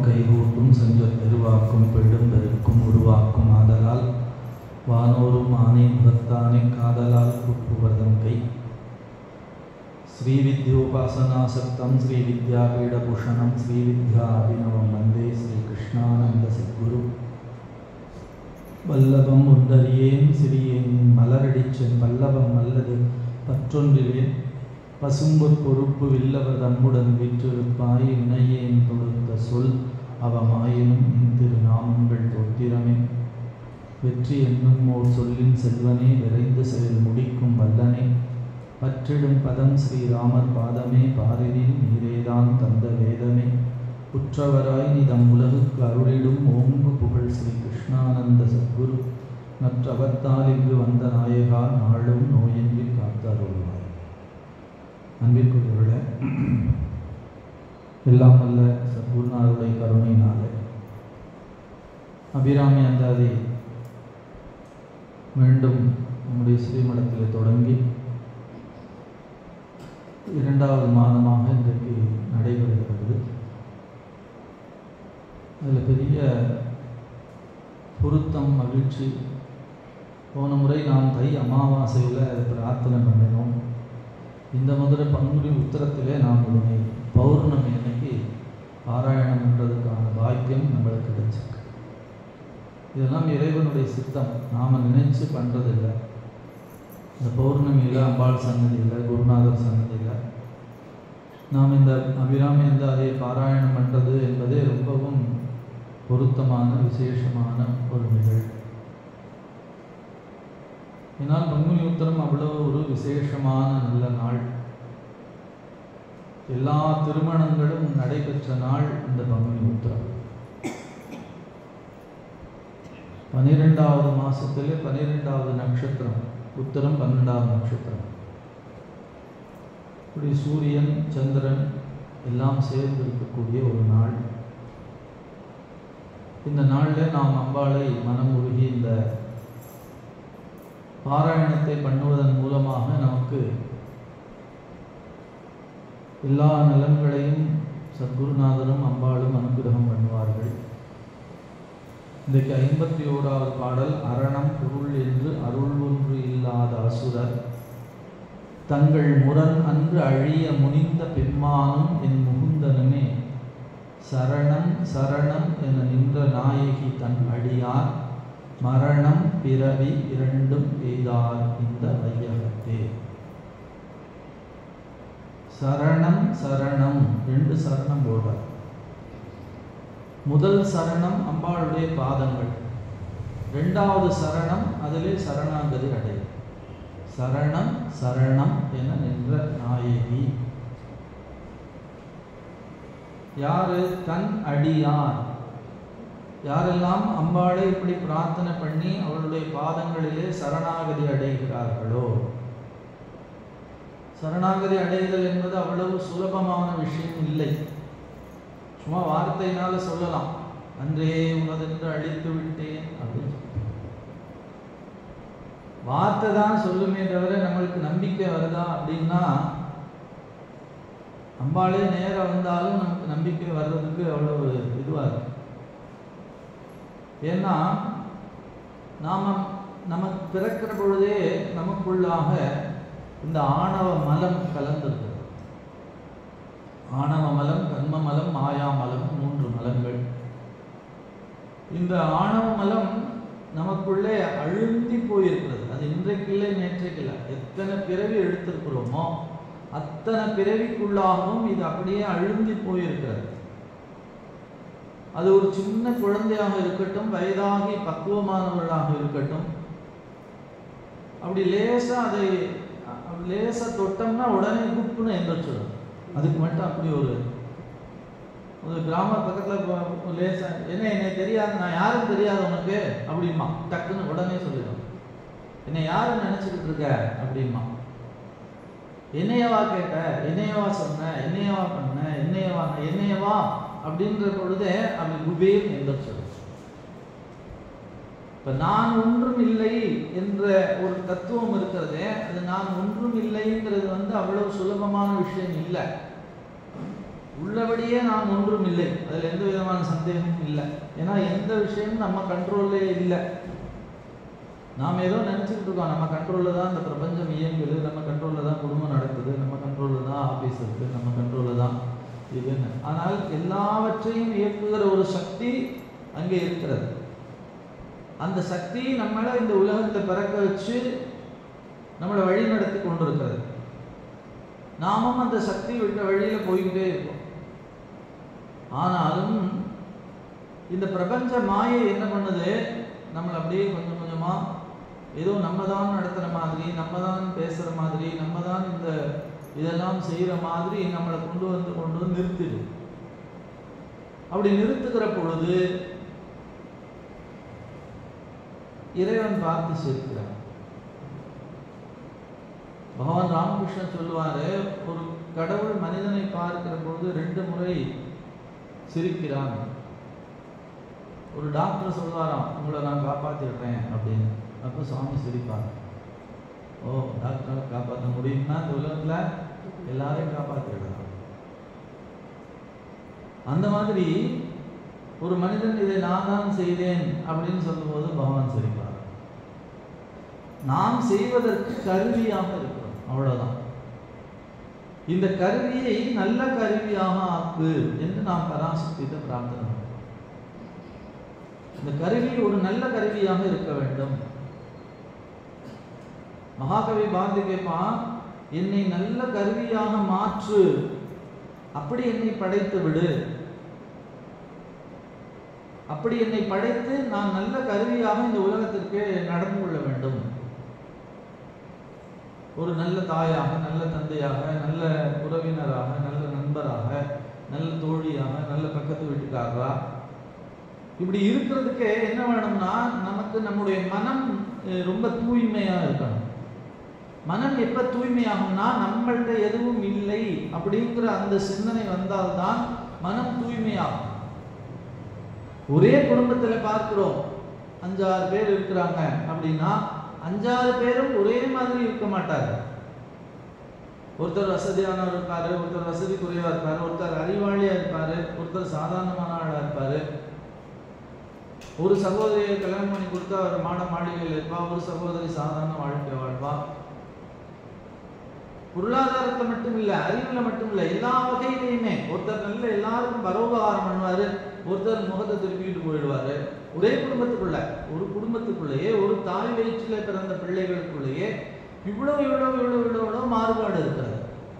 கைகூட்டும் செஞ்சொல் பெருவாக்கும் பெடும் பெருக்கும் உருவாக்கும் ஆதலால் வானோரும் ஆணை முகத்தானே காதலால் கூப்புவதம் கை ஸ்ரீ வித்யோபாசனாசக்தம் ஸ்ரீ வித்யாபீடபூஷணம் ஸ்ரீ வித்யா அபிநவம் வந்தே ஸ்ரீ கிருஷ்ணானந்த சத்குரு வல்லபம் உண்டறியேன் சிறியேன் மலரடிச்சென் வல்லபம் அல்லது பற்றொன்றிலேன் பசும்பொற் பொறுப்பு வில்லவர் தம்முடன் வீற்றிருப்பாய் வினையேன் தொடுத்த சொல் அவமாயினும் இன் திருநாமங்கள் தோத்திரமே வெற்றி என்னும் ஓர் சொல்லின் செல்வனே விரைந்து செயல் முடிக்கும் வல்லனே பற்றிடும் பதம் ஸ்ரீராமர் பாதமே பாரினில் நீரேதான் தந்த வேதமே உற்றவராய் நிதம் உலகுக்கு அருளிடும் ஓங்கு புகழ் ஸ்ரீ கிருஷ்ணானந்த சத்குரு நற்றவத்தால் இங்கு வந்த நாயகா நாளும் நோயின்றி காத்தருள்வாய் அன்பிற்குரியவர்களே எல்லாம் வல்ல சத்குருநாதருடைய கருணையினாலே அபிராமி அந்தாதி மீண்டும் நம்முடைய ஸ்ரீமடத்தில் தொடங்கி இரண்டாவது மாதமாக இன்றைக்கு நடைபெறுகிறது அதில் பெரிய பொருத்தம் மகிழ்ச்சி போன முறை நாம் தை அமாவாசையில் பிரார்த்தனை பண்ணினோம் இந்த முதல பங்குனி உத்தரத்திலே நாம் இதனை பௌர்ணமி அன்னைக்கு பாராயணம் பண்ணுறதுக்கான பாக்கியம் நம்மளுக்கு கிடைச்சிருக்கு இதெல்லாம் இறைவனுடைய சித்தம் நாம் நினைச்சு பண்ணுறதில்லை இந்த பௌர்ணமியில் அம்பாள் சன்னதியில் குருநாதர் சன்னதியில் நாம் இந்த அபிராமி இந்த அதை பாராயணம் பண்ணுறது என்பதே ரொம்பவும் பொருத்தமான விசேஷமான ஒரு நிகழ்வு ஏன்னால் பங்குனி உத்தரம் அவ்வளோ ஒரு விசேஷமான நல்ல நாள் எல்லா திருமணங்களும் நடைபெற்ற நாள் இந்த பங்குனி உத்தரம் பனிரெண்டாவது மாசத்திலே பனிரெண்டாவது நட்சத்திரம் உத்தரம் பன்னெண்டாவது நட்சத்திரம் இப்படி சூரியன் சந்திரன் எல்லாம் சேர்ந்து இருக்கக்கூடிய ஒரு நாள் இந்த நாளில் நாம் அம்பாளை மனம் உருகி இந்த பாராயணத்தை பண்ணுவதன் மூலமாக நமக்கு எல்லா நலன்களையும் சத்குருநாதரும் அம்பாளும் அனுகிரகம் பண்ணுவார்கள் இன்றைக்கு ஐம்பத்தி ஓராவது பாடல் அரணம் பொருள் என்று அருள் ஒன்று இல்லாத அசுரர் தங்கள் முரண் அன்று அழிய முனிந்த பெண்மானும் என் முகுந்தனுமே சரணம் சரணம் என நின்ற நாயகி தன் அடியார் மரணம் பிறவி இரண்டும் எய்தார் இந்த வையகத்தே சரணம் சரணம் ரெண்டு சரணம் போடுவார் முதல் சரணம் அம்பாளுடைய பாதங்கள் ரெண்டாவது சரணம் அதிலே சரணாகதி அடையும் சரணம் சரணம் என நின்ற நாயகி யாரு தன் அடியார் யாரெல்லாம் அம்பாளை இப்படி பிரார்த்தனை பண்ணி அவளுடைய பாதங்களிலே சரணாகதி அடைகிறார்களோ சரணாகதி அடைதல் என்பது அவ்வளவு சுலபமான விஷயம் இல்லை சும்மா வார்த்தையினால சொல்லலாம் அன்றே உனதென்று அழித்து விட்டேன் அப்படின்னு வார்த்தை தான் சொல்லுமே தவிர நம்மளுக்கு நம்பிக்கை வருதா அப்படின்னா அம்பாளே நேரம் வந்தாலும் நமக்கு நம்பிக்கை வர்றதுக்கு அவ்வளவு இதுவாக இருக்கு ஏன்னா நாம நமக்கு பிறக்கிற பொழுதே நமக்குள்ளாக இந்த ஆணவ மலம் கலந்திருக்கு ஆணவ மலம் கர்ம மலம் மாயா மலம் மூன்று மலங்கள் இந்த ஆணவ மலம் நமக்குள்ளே அழுந்தி போயிருக்கிறது அது இன்றைக்கு இல்லை நேற்றைக்கு இல்லை எத்தனை பிறவி எடுத்திருக்கிறோமோ அத்தனை பிறவிக்குள்ளாகவும் இது அப்படியே அழுந்தி போயிருக்கிறது அது ஒரு சின்ன குழந்தையாக இருக்கட்டும் வயதாகி பக்குவமானவர்களாக இருக்கட்டும் அப்படி லேசா அதை லேசா தொட்டோம்னா உடனே குப்புன்னு எந்திரிச்சிடும் அதுக்கு மட்டும் அப்படி ஒரு ஒரு கிராம பக்கத்தில் லேசா என்ன என்னை தெரியாது நான் யாரும் தெரியாது உனக்கு அப்படிமா டக்குன்னு உடனே சொல்லிடும் என்னை யாரும் நினைச்சுக்கிட்டு இருக்க அப்படிமா என்னையவா கேட்ட என்னையவா சொன்ன என்னையவா பண்ண என்னையவா என்னையவா அப்படின்ற பொழுதே அப்படி குபேர் எந்திரிச்சிடும் இப்ப நான் ஒன்றும் இல்லை என்ற ஒரு தத்துவம் இருக்கிறதே அது நான் ஒன்றும் இல்லைங்கிறது வந்து அவ்வளவு சுலபமான விஷயம் இல்லை உள்ளபடியே நாம் ஒன்றும் இல்லை அதில் எந்த விதமான சந்தேகமும் இல்லை ஏன்னா எந்த விஷயமும் நம்ம கண்ட்ரோல்லே இல்லை நாம் ஏதோ நினச்சிக்கிட்டு இருக்கோம் நம்ம கண்ட்ரோலில் தான் இந்த பிரபஞ்சம் இயங்குது நம்ம கண்ட்ரோலில் தான் குடும்பம் நடக்குது நம்ம கண்ட்ரோலில் தான் ஆஃபீஸ் இருக்குது நம்ம கண்ட்ரோலில் தான் இதுன்னு ஆனால் எல்லாவற்றையும் இயக்குகிற ஒரு சக்தி அங்கே இருக்கிறது அந்த சக்தி நம்மளை இந்த உலகத்தில் பிறக்க வச்சு நம்மளை வழி நடத்தி கொண்டிருக்கிறது நாமும் அந்த சக்தி விட்ட வழியில் போய்கிட்டே இருக்கோம் ஆனாலும் இந்த பிரபஞ்ச மாயை என்ன பண்ணுது நம்மளை அப்படியே கொஞ்சம் கொஞ்சமாக ஏதோ நம்ம தான் நடத்துகிற மாதிரி நம்ம தான் பேசுகிற மாதிரி நம்ம தான் இந்த இதெல்லாம் செய்கிற மாதிரி நம்மளை கொண்டு வந்து கொண்டு வந்து நிறுத்திடு அப்படி நிறுத்துகிற பொழுது இறைவன் பார்த்து சிரிக்கிறான் பகவான் ராமகிருஷ்ணன் சொல்லுவாரு ஒரு கடவுள் மனிதனை பார்க்கிற பொழுது ரெண்டு முறை சிரிக்கிறான் ஒரு டாக்டர் சொல்வாராம் உங்களை நான் காப்பாற்றிடுறேன் அப்படின்னு அப்போ சுவாமி சிரிப்பார் ஓ டாக்டரை காப்பாற்ற முடியும்னா இந்த உலகத்தில் எல்லாரையும் காப்பாற்றிடலாம் அந்த மாதிரி ஒரு மனிதன் இதை நான் தான் செய்தேன் அப்படின்னு சொல்லும்போது பகவான் சிரிப்பார் நாம் செய்வதற்கு கருவியாக இருக்கிறோம் அவ்வளவுதான் இந்த கருவியை நல்ல கருவியாக ஆக்கு என்று நாம் பராசக்தியிட்ட பிரார்த்தனை பண்ணோம். இந்த கருவி ஒரு நல்ல கருவியாக இருக்க வேண்டும் மகாகவி பாரதி கேட்பான் என்னை நல்ல கருவியாக மாற்று அப்படி என்னை படைத்து விடு அப்படி என்னை படைத்து நான் நல்ல கருவியாக இந்த உலகத்திற்கு நடந்து கொள்ள வேண்டும் ஒரு நல்ல தாயாக நல்ல தந்தையாக நல்ல உறவினராக நல்ல நண்பராக நல்ல தோழியாக நல்ல பக்கத்து வீட்டுக்காரரா இப்படி இருக்கிறதுக்கு என்ன வேணும்னா நமக்கு நம்முடைய மனம் அஹ், ரொம்ப தூய்மையா இருக்கணும் மனம் எப்ப தூய்மையாகும்னா நம்மள்ட்ட எதுவும் இல்லை அப்படிங்கிற அந்த சிந்தனை வந்தால்தான் மனம் தூய்மையாகும் ஒரே குடும்பத்துல பார்க்கிறோம் அஞ்சாறு பேர் இருக்கிறாங்க அப்படின்னா அஞ்சாறு பேரும் ஒரே மாதிரி இருக்க மாட்டாங்க ஒருத்தர் வசதியானவர் இருப்பாரு ஒருத்தர் வசதி குறைவா இருப்பாரு ஒருத்தர் அறிவாளியா இருப்பாரு ஒருத்தர் சாதாரணமான ஆளா இருப்பாரு ஒரு சகோதரியை கல்யாணம் பண்ணி கொடுத்தா அவர் மாட மாளிகையில் இருப்பா ஒரு சகோதரி சாதாரண வாழ்க்கை வாழ்வா பொருளாதாரத்தை மட்டும் இல்ல அறிவுல மட்டும் இல்ல எல்லா வகையிலையுமே ஒருத்தர் நல்ல எல்லாருக்கும் பரோபகாரம் பண்ணுவாரு ஒருத்தர் முகத்தை திருப்பிட்டு போயிடுவாரு ஒரே குடும்பத்துக்குள்ள ஒரு குடும்பத்துக்குள்ளேயே ஒரு தாய் வயிற்றில பிறந்த பிள்ளைகளுக்குள்ளேயே இவ்வளவு இவ்வளவு இவ்வளவு இவ்வளவு இவ்வளவு மாறுபாடு இருக்கிறது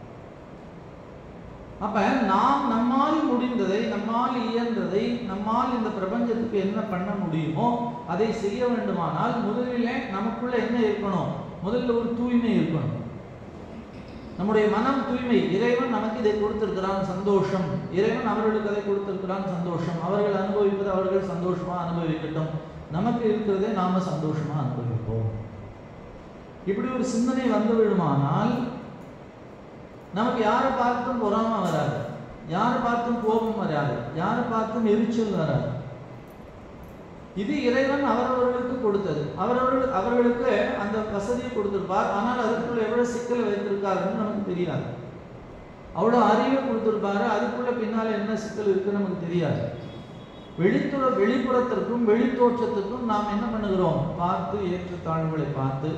அப்ப நாம் நம்மால் முடிந்ததை நம்மால் இயன்றதை நம்மால் இந்த பிரபஞ்சத்துக்கு என்ன பண்ண முடியுமோ அதை செய்ய வேண்டுமானால் முதலிலே நமக்குள்ள என்ன இருக்கணும் முதல்ல ஒரு தூய்மை இருக்கணும் நம்முடைய மனம் தூய்மை இறைவன் நமக்கு இதை கொடுத்திருக்கிறான் சந்தோஷம் இறைவன் அவர்களுக்கு அதை கொடுத்திருக்கிறான் சந்தோஷம் அவர்கள் அனுபவிப்பது அவர்கள் சந்தோஷமா அனுபவிக்கட்டும் நமக்கு இருக்கிறதே நாம சந்தோஷமா அனுபவிப்போம் இப்படி ஒரு சிந்தனை வந்து விடுமானால் நமக்கு யாரை பார்த்தும் பொறாம வராது யாரை பார்த்தும் கோபம் வராது யாரை பார்த்தும் எரிச்சல் வராது இது இறைவன் அவரவர்களுக்கு கொடுத்தது அவரவர்கள் அவர்களுக்கு அந்த வசதியை கொடுத்திருப்பார் ஆனால் அதற்குள்ள எவ்வளவு சிக்கல் வைத்திருக்காருன்னு நமக்கு தெரியாது அவ்வளோ அறிவை கொடுத்திருப்பாரு அதுக்குள்ள பின்னால என்ன சிக்கல் இருக்குன்னு நமக்கு தெரியாது வெளித்துற வெளிப்புறத்திற்கும் வெளித்தோற்றத்திற்கும் நாம் என்ன பண்ணுகிறோம் பார்த்து ஏற்றத்தாழ்வுகளை பார்த்து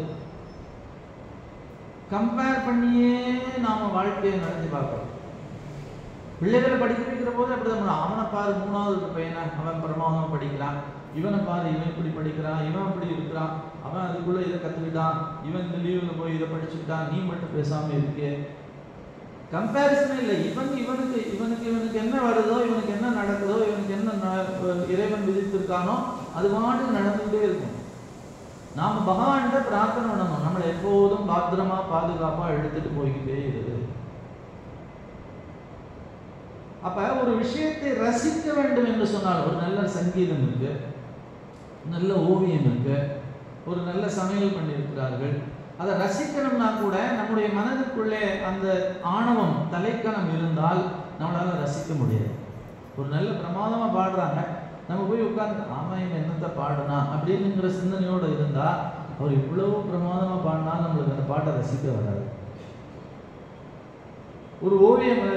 கம்பேர் பண்ணியே நாம வாழ்க்கையை நடத்தி பார்க்கிறோம் பிள்ளைகளை படிக்க வைக்கிற போது அப்படிதான் பண்ணுவோம். அவனை பாரு மூணாவது இருக்க பையனை அவன் பிரமாதமா படிக்கிறான் இவனை பாரு இவன் இப்படி படிக்கிறான் இவன் அப்படி இருக்கிறான் அவன் அதுக்குள்ள இதை கத்துக்கிட்டான் இவன் இந்த லீவுல போய் இதை படிச்சுக்கிட்டான் நீ மட்டும் பேசாம இருக்கே கம்பேரிசனே இல்லை இவன் இவனுக்கு இவனுக்கு இவனுக்கு என்ன வருதோ இவனுக்கு என்ன நடக்குதோ இவனுக்கு என்ன ந- இறைவன் விதித்திருக்கானோ அது பாட்டு நடந்துகிட்டே இருக்கும் நாம பகவான்கிட்ட பிரார்த்தனை பண்ணணும் நம்மளை எப்போதும் பாத்திரமா பாதுகாப்பா எடுத்துட்டு போய்கிட்டே இருக்கு அப்ப ஒரு விஷயத்தை ரசிக்க வேண்டும் என்று சொன்னால் ஒரு நல்ல சங்கீதம் இருக்கு நல்ல ஓவியம் இருக்கு ஒரு நல்ல சமையல் பண்ணியிருக்கிறார்கள் அதை ரசிக்கணும்னா கூட நம்முடைய மனதுக்குள்ளே அந்த ஆணவம் தலைக்கணம் இருந்தால் நம்மளால ரசிக்க முடியாது ஒரு நல்ல பிரமாதமா பாடுறாங்க நம்ம போய் உட்கார்ந்து ஆமா இவன் என்னத்தை பாடுனா அப்படிங்கிற சிந்தனையோட இருந்தா அவர் இவ்வளவு பிரமாதமா பாடினா நம்மளுக்கு அந்த பாட்டை ரசிக்க வராது ஒரு ஓவியம்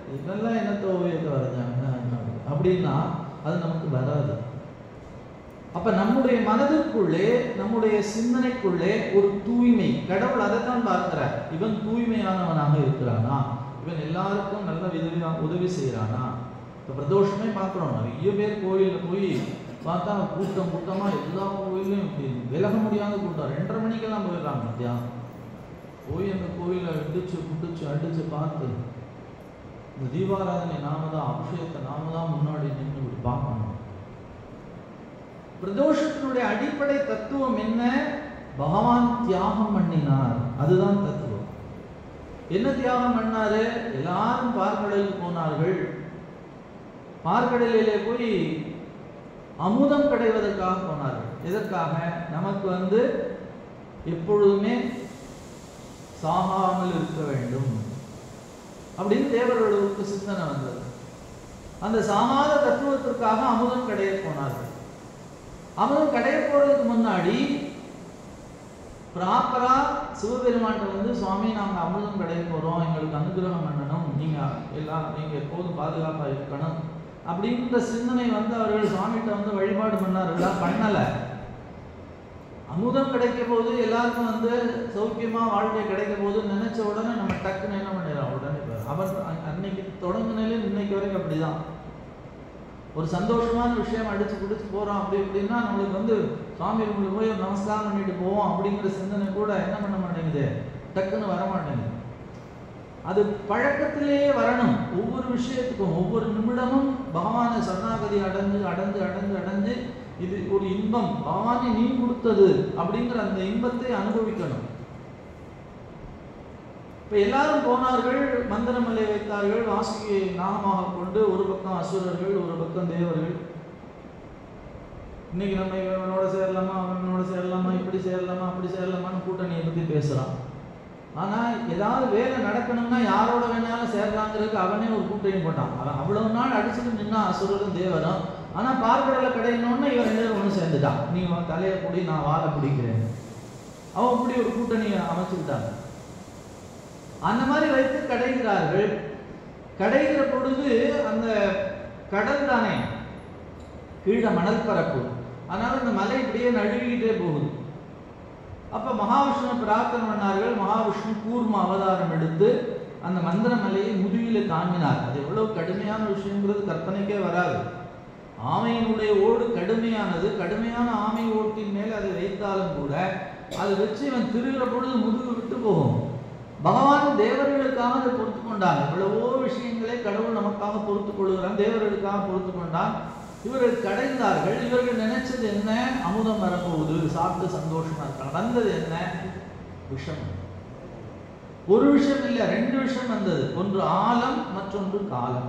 இதெல்லாம் என்னத்த ஓவியத்தை வரைஞ்சாங்க அப்படின்னா அது நமக்கு வராது அப்ப நம்முடைய மனதிற்குள்ளே நம்முடைய சிந்தனைக்குள்ளே ஒரு தூய்மை கடவுள் அதைத்தான் பார்க்கிறார் இவன் தூய்மையானவனாக இருக்கிறானா இவன் எல்லாருக்கும் நல்ல விதவிதா உதவி செய்யறானா இப்ப பிரதோஷமே பார்க்கிறோம் நிறைய பேர் கோயில்ல போய் பார்த்தா கூட்டம் கூட்டமா எல்லா கோயிலையும் இப்படி விலக முடியாத கூட்டம் ரெண்டரை மணிக்கெல்லாம் போயிடுறாங்க மத்தியானம் போய் அந்த கோயிலை இடிச்சு புடிச்சு அடிச்சு பார்த்து இந்த தீபாராதனை நாம தான் அபிஷேகத்தை நாம தான் முன்னாடி நின்று இப்படி பார்க்கணும் பிரதோஷத்தினுடைய அடிப்படை தத்துவம் என்ன பகவான் தியாகம் பண்ணினார் அதுதான் தத்துவம் என்ன தியாகம் பண்ணாரு எல்லாரும் பார்க்கடலுக்கு போனார்கள் பார்க்கடலிலே போய் அமுதம் கிடைவதற்காக போனார்கள் எதற்காக நமக்கு வந்து எப்பொழுதுமே சாகாமல் இருக்க வேண்டும் அப்படின்னு தேவர்களுக்கு சிந்தனை வந்தது அந்த சாகாத தத்துவத்திற்காக அமுதம் கடைய போனார்கள் அமுதம் கடைய போறதுக்கு முன்னாடி ப்ராப்பரா சிவபெருமான்கிட்ட வந்து சுவாமி நாங்க அமுதம் கடைய போறோம் எங்களுக்கு அனுகிரகம் பண்ணணும் நீங்க எல்லாம் நீங்க எப்போதும் பாதுகாப்பா இருக்கணும் அப்படின்ற சிந்தனை வந்து அவர்கள் சுவாமிகிட்ட வந்து வழிபாடு பண்ணார்களா பண்ணல அமுதம் கிடைக்க போது எல்லாருக்கும் வந்து சௌக்கியமா வாழ்க்கை கிடைக்க போது நினைச்ச உடனே நம்ம டக்குன்னு என்ன பண்ணிடலாம் உடனே போயிடும். அவன் அன்- அன்னைக்கு தொடங்குனாலே இன்னைக்கு வரைக்கும் அப்படிதான் ஒரு சந்தோஷமான விஷயம் அடிச்சு பிடிச்சு போறோம் அப்படி இப்படின்னா நம்மளுக்கு வந்து சுவாமி ரூம்ல போய் ஒரு நமஸ்காரம் பண்ணிட்டு போவோம் அப்படிங்கிற சிந்தனை கூட என்ன பண்ண மாட்டேங்குது டக்குன்னு வர மாட்டேங்குது அது பழக்கத்திலேயே வரணும் ஒவ்வொரு விஷயத்துக்கும் ஒவ்வொரு நிமிடமும் பகவானை சரணாகதி அடைஞ்சு அடைஞ்சு அடைஞ்சு அடைஞ்சு இது ஒரு இன்பம் பகவானை நீ கொடுத்தது அப்படிங்கிற அந்த இன்பத்தை அனுபவிக்கணும் இப்ப எல்லாரும் போனார்கள் மந்திரமலை வைத்தார்கள் வாசுகியை நாகமாக கொண்டு ஒரு பக்கம் அசுரர்கள் ஒரு பக்கம் தேவர்கள் இன்னைக்கு நம்ம இவனோட சேரலாமா அவனோட சேரலாமா இப்படி சேரலாமா அப்படி சேரலாமான்னு கூட்டணியை பத்தி பேசுறான் ஆனா ஏதாவது வேலை நடக்கணும்னா யாரோட வேணாலும் சேரலாங்கிறதுக்கு அவனே ஒரு கூட்டணி போட்டான் அவன் அவ்வளவு நாள் அடிச்சுட்டு நின்னா அசுரரும் தேவரும் ஆனா பார்க்கடலை கிடையணும்னு இவன் ரெண்டு பேரும் ஒண்ணு சேர்ந்துட்டான் நீ உன் தலையை பிடி நான் வாழை பிடிக்கிறேன் அவன் இப்படி ஒரு கூட்டணியை அமைச்சுக்கிட்டாங்க அந்த மாதிரி வைத்து கடைகிறார்கள் கடைகிற பொழுது அந்த கடல் தானே கீழே மணல் பரப்பு அதனால இந்த மலை இப்படியே நழுவிக்கிட்டே போகுது அப்ப மகாவிஷ்ணு பிரார்த்தனை பண்ணார்கள் மகாவிஷ்ணு கூர்ம அவதாரம் எடுத்து அந்த மந்திர மலையை முதுகில தாங்கினார் அது எவ்வளவு கடுமையான விஷயங்கிறது கற்பனைக்கே வராது ஆமையினுடைய ஓடு கடுமையானது கடுமையான ஆமை ஓட்டின் மேல் அதை வைத்தாலும் கூட அதை வச்சு இவன் திருகிற பொழுது முதுகு விட்டு போகும் பகவான் தேவர்களுக்காக அதை பொறுத்து கொண்டான் எவ்வளவோ விஷயங்களை கடவுள் நமக்காக பொறுத்து கொள்கிறான் தேவர்களுக்காக பொறுத்து கொண்டான் இவர்கள் கடைந்தார்கள் இவர்கள் நினைச்சது என்ன அமுதம் வரப்போகுது சாப்பிட்டு சந்தோஷமா இருக்காங்க வந்தது என்ன விஷம் ஒரு விஷயம் இல்ல ரெண்டு விஷயம் வந்தது ஒன்று ஆலம் மற்றொன்று காலம்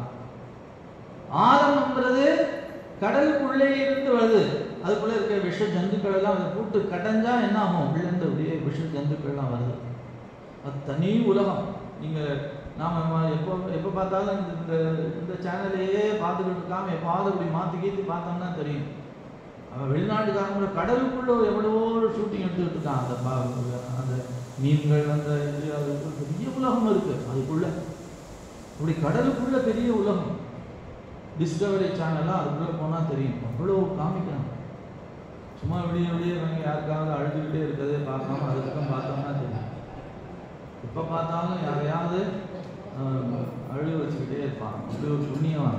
ஆலம்ன்றது கடலுக்குள்ளே இருந்து வருது அதுக்குள்ள இருக்கிற விஷ ஜந்துக்கள் எல்லாம் அதை போட்டு கடைஞ்சா என்ன ஆகும் உள்ள இருந்து அப்படியே விஷ ஜந்துக்கள் எல்லாம் வருது அது தனி உலகம் நீங்க நாம ம- எப்போ எப்போ பார்த்தாலும் இந்த இந்த- இந்த சேனலையே பார்த்துக்கிட்டு இருக்காம எப்பாவது அப்படி மாற்றி கீத்தி பார்த்தோம்னா தெரியும் அவன் வெளிநாட்டுக்காரங்க கடலுக்குள்ள எவ்வளவோ ஷூட்டிங் எடுத்துக்கிட்டு இருக்கான் அந்த பா- அந்த மீன்கள் அந்த இது அது ஒரு பெரிய உலகம் இருக்கு அதுக்குள்ள அப்படி கடலுக்குள்ள பெரிய உலகம் டிஸ்கவரி சேனல்லாம் அதுக்குள்ள போனா தெரியும் அவ்வளோ காமிக்கிறான் சும்மா விடிய விடிய இவங்க யாருக்காவது அழுதுகிட்டே இருக்கிறதே பார்க்காம அதுக்கப்புறம் பார்த்தோம்னா தெரியும் எப்போ பார்த்தாலும் யாரையாவது ஆஹ், அழுக வச்சுக்கிட்டே இருப்பான் அப்படி ஒரு புண்ணியம்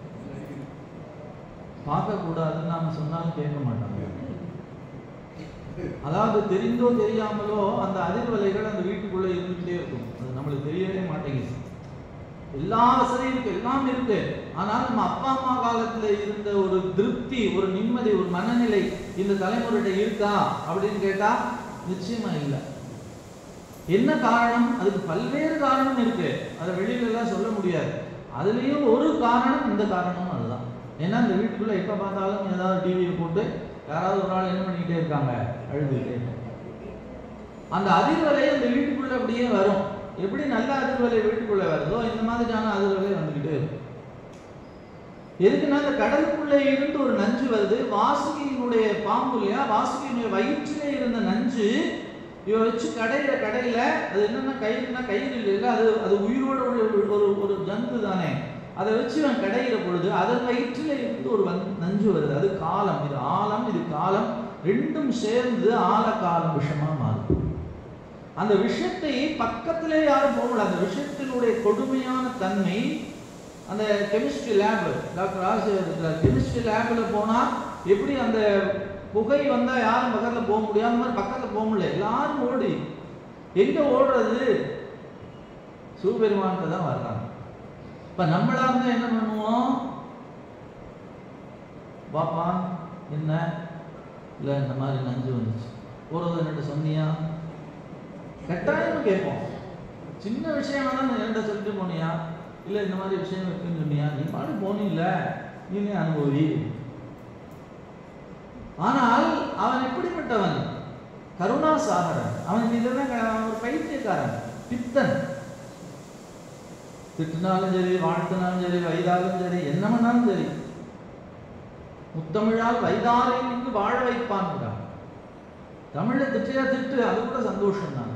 பார்க்கக்கூடாதுன்னு நாம சொன்னாலும் கேட்க மாட்டாங்க அதாவது தெரிந்தோ தெரியாமலோ அந்த அதிர்வலைகள் அந்த வீட்டுக்குள்ள இருந்துகிட்டே இருக்கும் அது நம்மளுக்கு தெரியவே மாட்டேங்குது எல்லா வசதியும் இருக்கு எல்லாம் இருக்கு ஆனால் நம்ம அப்பா அம்மா காலத்துல இருந்த ஒரு திருப்தி ஒரு நிம்மதி ஒரு மனநிலை இந்த தலைமுறைகிட்ட இருக்கா அப்படின்னு கேட்டா நிச்சயமா இல்லை என்ன காரணம் அதுக்கு பல்வேறு காரணம் இருக்கு அதை வெளியில எல்லாம் சொல்ல முடியாது அதுலயும் ஒரு காரணம் இந்த காரணம் அதுதான் ஏன்னா இந்த வீட்டுக்குள்ள எப்ப பார்த்தாலும் ஏதாவது டிவியை போட்டு யாராவது ஒரு ஆள் என்ன பண்ணிக்கிட்டே இருக்காங்க அழுதுகிட்டே அந்த அதிர்வலை அந்த வீட்டுக்குள்ள அப்படியே வரும் எப்படி நல்ல அதிர்வலை வீட்டுக்குள்ள வருதோ இந்த மாதிரியான அதிர்வலை வந்துகிட்டே இருக்கும் எதுக்குன்னா அந்த கடலுக்குள்ளே இருந்து ஒரு நஞ்சு வருது வாசுகியினுடைய பாம்பு இல்லையா வாசுகியினுடைய வயிற்றிலே இருந்த நஞ்சு இவ வச்சு கடையில கடையில அது என்னன்னா கயிறுனா கயிறு இல்லை அது அது உயிரோட ஒரு ஒரு ஒரு ஜந்து தானே அதை வச்சு இவன் கடையிற பொழுது அதன் வயிற்றில் இருந்து ஒரு வந் நஞ்சு வருது அது காலம் இது ஆலம் இது காலம் ரெண்டும் சேர்ந்து ஆல காலம் விஷமா மாறும் அந்த விஷயத்தை பக்கத்திலே யாரும் போகல அந்த விஷயத்தினுடைய கொடுமையான தன்மை அந்த கெமிஸ்ட்ரி லேப் டாக்டர் ராஜசேகர் இருக்கிறார் கெமிஸ்ட்ரி லேபில் போனால் எப்படி அந்த புகை வந்தால் யாரும் பக்கத்தில் போக முடியாத மாதிரி பக்கத்தில் போக முடியல எல்லாரும் ஓடி எங்கே ஓடுறது சிவபெருமான்கிட்ட தான் வர்றாங்க இப்போ நம்மளா இருந்தால் என்ன பண்ணுவோம் பாப்பா என்ன இல்லை இந்த மாதிரி நஞ்சு வந்துச்சு போகிறது என்னட்டு சொன்னியா கட்டாயம் கேட்போம் சின்ன விஷயமா தான் என்கிட்ட சொல்லிட்டு போனியா இல்லை இந்த மாதிரி விஷயம் இருக்குன்னு சொன்னியா நீ பாடு போனீல்ல நீனே அனுபவி ஆனால் அவன் எப்படிப்பட்டவன் கருணாசாகரன் அவன் இதெல்லாம் அவன் ஒரு பைத்தியக்காரன் பித்தன் திட்டினாலும் சரி வாழ்த்தினாலும் சரி வைதாலும் சரி என்ன பண்ணாலும் சரி முத்தமிழால் வைதாரை இங்கு வாழ வைப்பான்கிறான் தமிழ்ல திட்டியா திட்டு அது கூட சந்தோஷம் தான்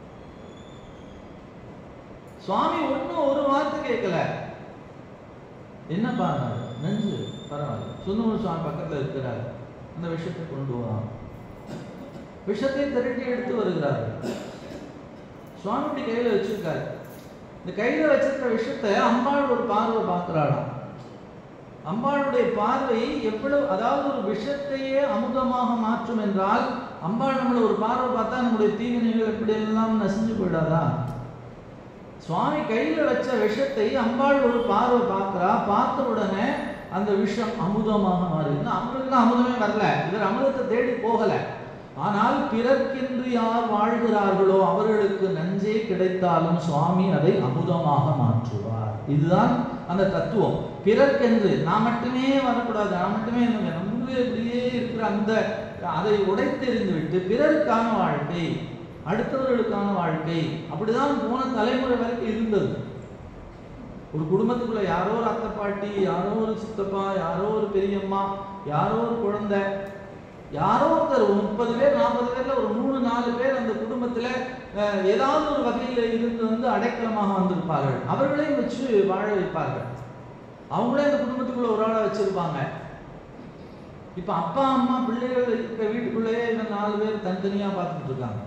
சுவாமி ஒன்றும் ஒரு வார்த்தை கேட்கல என்னப்பா நெஞ்சு பரவாயில்ல சுந்தர சுவாமி பக்கத்தில் இருக்கிறார் அந்த விஷயத்தை கொண்டு வரான் விஷத்தை திரட்டி எடுத்து வருகிறார் சுவாமி இப்படி கையில வச்சிருக்காரு இந்த கையில வச்சிருக்கிற விஷயத்தை அம்பாள் ஒரு பார்வை பார்க்கிறாளாம் அம்பாளுடைய பார்வை எவ்வளவு அதாவது ஒரு விஷத்தையே அமுதமாக மாற்றும் என்றால் அம்பாள் நம்மளை ஒரு பார்வை பார்த்தா நம்முடைய தீவினைகள் எப்படி எல்லாம் நசிஞ்சு போயிடாதா சுவாமி கையில வச்ச விஷத்தை அம்பாள் ஒரு பார்வை பார்க்கிறா பார்த்த உடனே அந்த விஷம் அமுதமாக மாறி இன்னும் அவங்களுக்கு அமுதமே வரல இவர் அமுதத்தை தேடி போகல ஆனால் பிறர்க்கென்று யார் வாழ்கிறார்களோ அவர்களுக்கு நஞ்சே கிடைத்தாலும் சுவாமி அதை அமுதமாக மாற்றுவார் இதுதான் அந்த தத்துவம் பிறர்க்கென்று நான் மட்டுமே வரக்கூடாது நான் மட்டுமே இருந்தேன் நம்மளே இப்படியே இருக்கிற அந்த அதை உடைத்தெறிந்து விட்டு பிறருக்கான வாழ்க்கை அடுத்தவர்களுக்கான வாழ்க்கை அப்படிதான் போன தலைமுறை வரைக்கும் இருந்தது ஒரு குடும்பத்துக்குள்ள யாரோ ஒரு அத்தை பாட்டி யாரோ ஒரு சித்தப்பா யாரோ ஒரு பெரியம்மா யாரோ ஒரு குழந்தை யாரோ ஒருத்தர் ஒரு முப்பது பேர் நாற்பது பேர்ல ஒரு மூணு நாலு பேர் அந்த குடும்பத்துல அஹ், ஏதாவது ஒரு வகையில இருந்து வந்து அடைக்கலமாக வந்திருப்பார்கள் அவர்களையும் வச்சு வாழ வைப்பார்கள் அவங்களே அந்த குடும்பத்துக்குள்ள ஒரு ஆளை வச்சிருப்பாங்க இப்ப அப்பா அம்மா பிள்ளைகள் இருக்க வீட்டுக்குள்ளேயே இந்த நாலு பேர் தனித்தனியா பார்த்துட்டு இருக்காங்க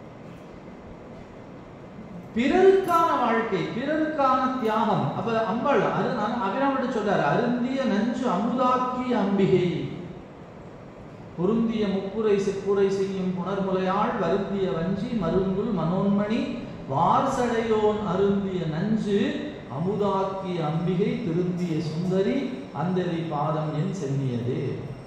பிறருக்கான வாழ்க்கை பிறருக்கான தியாகம் அப்ப அம்பாள் அது நான் அபிராமிட்ட சொல்றாரு அருந்திய நஞ்சு அமுதாக்கிய அம்பிகை பொருந்திய முப்புரை செப்புரை செய்யும் புனர்முலையாள் வருந்திய வஞ்சி மருங்குல் மனோன்மணி வார்சடையோன் அருந்திய நஞ்சு அமுதாக்கிய அம்பிகை திருந்திய சுந்தரி அந்தரி பாதம் என் சென்னியது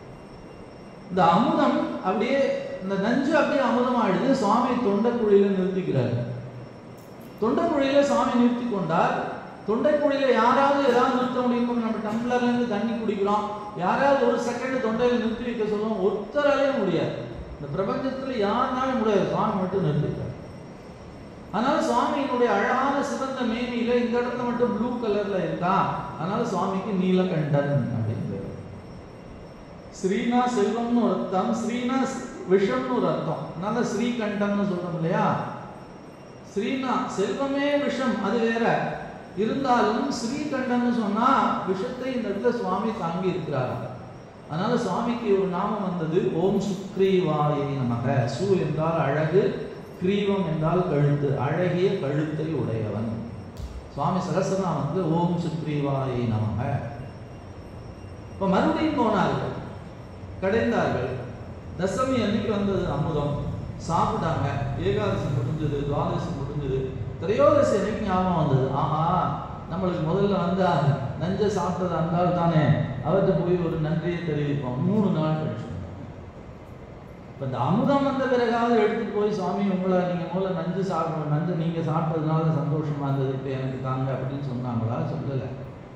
இந்த அமுதம் அப்படியே இந்த நஞ்சு அப்படியே அமுதமாயிடுது சுவாமி தொண்டக்குழியில நிறுத்திக்கிறார் தொண்டைக்குழியில சுவாமி நிறுத்தி கொண்டார் தொண்டைக்குழியில யாராவது ஏதாவது நிறுத்த முடியுமோ நம்ம டம்ளர்ல இருந்து தண்ணி குடிக்கிறோம் யாராவது ஒரு செகண்ட் தொண்டையில நிறுத்தி வைக்க சொல்லுவோம் ஒருத்தராலே முடியாது இந்த பிரபஞ்சத்துல யாருனாலும் முடியாது சுவாமி மட்டும் நிறுத்திக்கிறார் அதனால சுவாமியினுடைய அழகான சிவந்த மேனியில இந்த இடத்துல மட்டும் ப்ளூ கலர்ல இருக்கா அதனால சுவாமிக்கு நீலகண்டன் அப்படின்னு பேரு ஸ்ரீனா செல்வம்னு ஒரு அர்த்தம் ஸ்ரீனா விஷம்னு ஒரு அர்த்தம் அதனால ஸ்ரீகண்டம்னு சொல்றோம் இல்லையா ஸ்ரீனா செல்வமே விஷம் அது வேற இருந்தாலும் ஸ்ரீகண்டன்னு சொன்னா விஷத்தை இந்த இடத்துல சுவாமி தாங்கி இருக்கிறார் அதனால சுவாமிக்கு ஒரு நாமம் வந்தது ஓம் சுக்ரீவாயை நமக சு என்றால் அழகு கிரீவம் என்றால் கழுத்து அழகிய கழுத்தை உடையவன் சுவாமி சகசரநாமம் வந்து ஓம் சுக்ரீவாயை நமக இப்ப மறுபடியும் போனார்கள் கடைந்தார்கள் தசமி அன்னைக்கு வந்தது அமுதம் சாப்பிட்டாங்க ஏகாதசி முடிஞ்சது துவாதசி முடிஞ்சது திரையோதசி அன்னைக்கு ஞாபகம் வந்தது ஆஹா நம்மளுக்கு முதல்ல வந்தா நஞ்சை சாப்பிட்டது இருந்தால் தானே அவர்கிட்ட போய் ஒரு நன்றியை தெரிவிப்போம் மூணு நாள் கழிச்சு இப்போ இந்த அமுதம் வந்த பிறகாவது எடுத்துட்டு போய் சுவாமி உங்களை நீங்க முதல்ல நஞ்சு சாப்பிடணும் நஞ்சு நீங்க சாப்பிட்டதுனால சந்தோஷமா இருந்தது இப்போ எனக்கு தாங்க அப்படின்னு சொன்னாங்களா சொல்லலை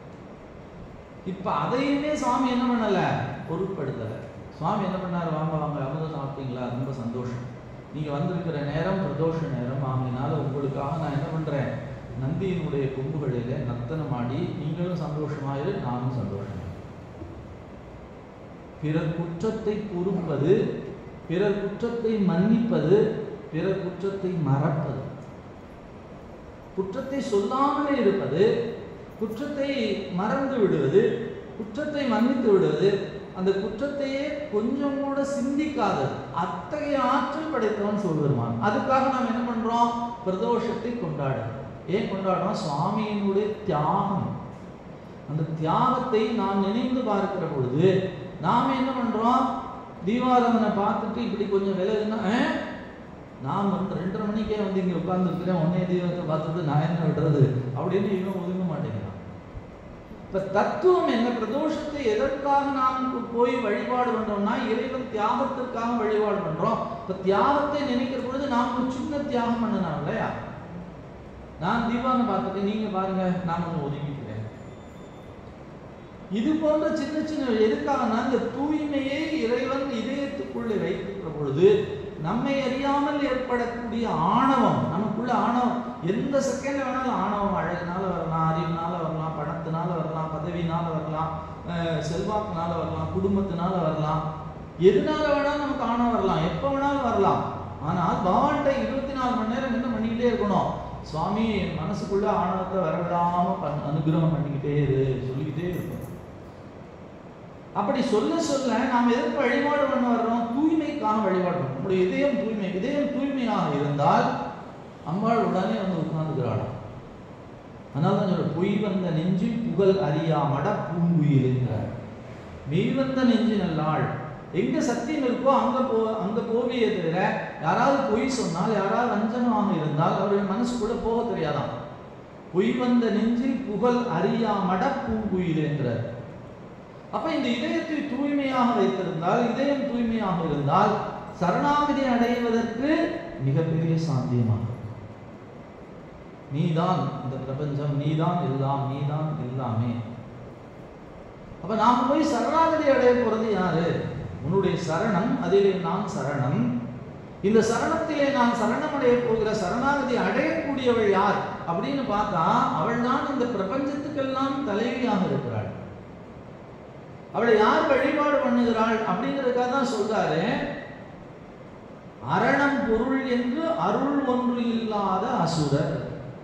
இப்ப அதையுமே சுவாமி என்ன பண்ணல பொருட்படுத்தலை சுவாமி என்ன பண்ணாரு வாங்க வாங்க அமுதம் சாப்பிட்டீங்களா ரொம்ப சந்தோஷம் நீங்க வந்திருக்கிற நேரம் பிரதோஷ நேரம் ஆகினால உங்களுக்காக நான் என்ன பண்றேன் நந்தியினுடைய கொம்புகளிலே நர்த்தனம் ஆடி நீங்களும் சந்தோஷமாயிரு நானும் சந்தோஷம் பிறர் குற்றத்தை பொறுப்பது பிறர் குற்றத்தை மன்னிப்பது பிறர் குற்றத்தை மறப்பது குற்றத்தை சொல்லாமலே இருப்பது குற்றத்தை மறந்து விடுவது குற்றத்தை மன்னித்து விடுவது அந்த குற்றத்தையே கொஞ்சம் கூட சிந்திக்காதது அத்தகைய ஆற்றல் படைத்தவன் சொல்வருமான் அதுக்காக நாம் என்ன பண்றோம் பிரதோஷத்தை கொண்டாடுறோம் ஏன் கொண்டாடுறோம் சுவாமியினுடைய தியாகம் அந்த தியாகத்தை நாம் நினைந்து பார்க்கிற பொழுது நாம் என்ன பண்றோம் தீபாராதனை பார்த்துட்டு இப்படி கொஞ்சம் விலகுனா "ஆ, நான் வந்து ரெண்டரை மணிக்கே வந்து இங்கே உட்கார்ந்துருக்கிறேன் உன்னைய தீபத்தை பார்த்துட்டு நான் என்ன விடுறது அப்படின்னு இவன் ஒதுங்க மாட்டேங்கிறான் இப்ப தத்துவம் என்ன பிரதோஷத்தை எதற்காக நாம் போய் வழிபாடு பண்றோம்னா இறைவன் தியாகத்திற்காக வழிபாடு பண்றோம் இப்ப தியாகத்தை நினைக்கிற பொழுது நாம் ஒரு சின்ன தியாகம் பண்ணணும் இல்லையா நான் தீபாவளி பார்த்துட்டு நீங்க பாருங்க நான் கொஞ்சம் ஒதுங்கிக்கிறேன் இது போன்ற சின்ன சின்ன எதுக்காகனா இந்த தூய்மையை இறைவன் இதயத்துக்குள்ளே வைத்திருக்கிற பொழுது நம்மை அறியாமல் ஏற்படக்கூடிய ஆணவம் நமக்குள்ள ஆணவம் எந்த செகண்ட்ல வேணாலும் ஆணவம் அழகுனால வரலாம் அறிவுனால வரலாம் பணத்தினால வரலாம் பதவினால வரலாம் அஹ் செல்வாக்குனால வரலாம் குடும்பத்தினால வரலாம் எதுனால வேணாலும் நமக்கு ஆணவம் வரலாம் எப்போ வேணாலும் வரலாம் ஆனால் பகவான்கிட்ட இருபத்தி நாலு மணி நேரம் என்ன பண்ணிக்கிட்டே இருக்கணும் சுவாமி என் மனசுக்குள்ள ஆணவத்தை வரவிடாம பண்ண அனுகிரகம் பண்ணிக்கிட்டே இரு சொல்லிக்கிட்டே இருக்கணும் அப்படி சொல்ல சொல்ல நாம் எதற்கு வழிபாடு பண்ண வர்றோம் தூய்மைக்காக வழிபாடு பண்ணணும் நம்முடைய இதயம் தூய்மை இதயம் தூய்மையாக இருந்தால் அம்பாள் உடனே வந்து உட்கார்ந்துக்கிறாளாம் அதனால தான் சொல்ற பொய் வந்த நெஞ்சில் புகழ் அறியா மட பூங்குயிலுங்கிறார் மெய் வந்த நெஞ்சு நல்லாள் எங்க சத்தியம் இருக்கோ அங்க போ அங்க போவியே தவிர யாராவது பொய் சொன்னால் யாராவது வஞ்சனமாக இருந்தால் அவர்கள் மனசுக்குள்ள போக தெரியாதாம் பொய் வந்த நெஞ்சில் புகழ் அறியா மட பூங்குயில் என்கிறார் அப்ப இந்த இதயத்தை தூய்மையாக வைத்திருந்தால் இதயம் தூய்மையாக இருந்தால் சரணாகதி அடைவதற்கு மிகப்பெரிய சாத்தியமாகும் நீதான் இந்த பிரபஞ்சம் நீதான் எல்லாம் நீதான் எல்லாமே அப்ப நாம் போய் சரணாகதி அடைய போறது யாரு உன்னுடைய சரணம் அதிலே நான் சரணம் இந்த சரணத்திலே நான் சரணமடைய போகிற சரணாகதி அடையக்கூடியவள் யார் அப்படின்னு பார்த்தா அவள் தான் இந்த பிரபஞ்சத்துக்கெல்லாம் தலைவியாக இருக்கிறாள் அவளை யார் வழிபாடு பண்ணுகிறாள் அப்படிங்கிறதுக்காக தான் சொல்றாரு அரணம் பொருள் என்று அருள் ஒன்று இல்லாத அசுரர்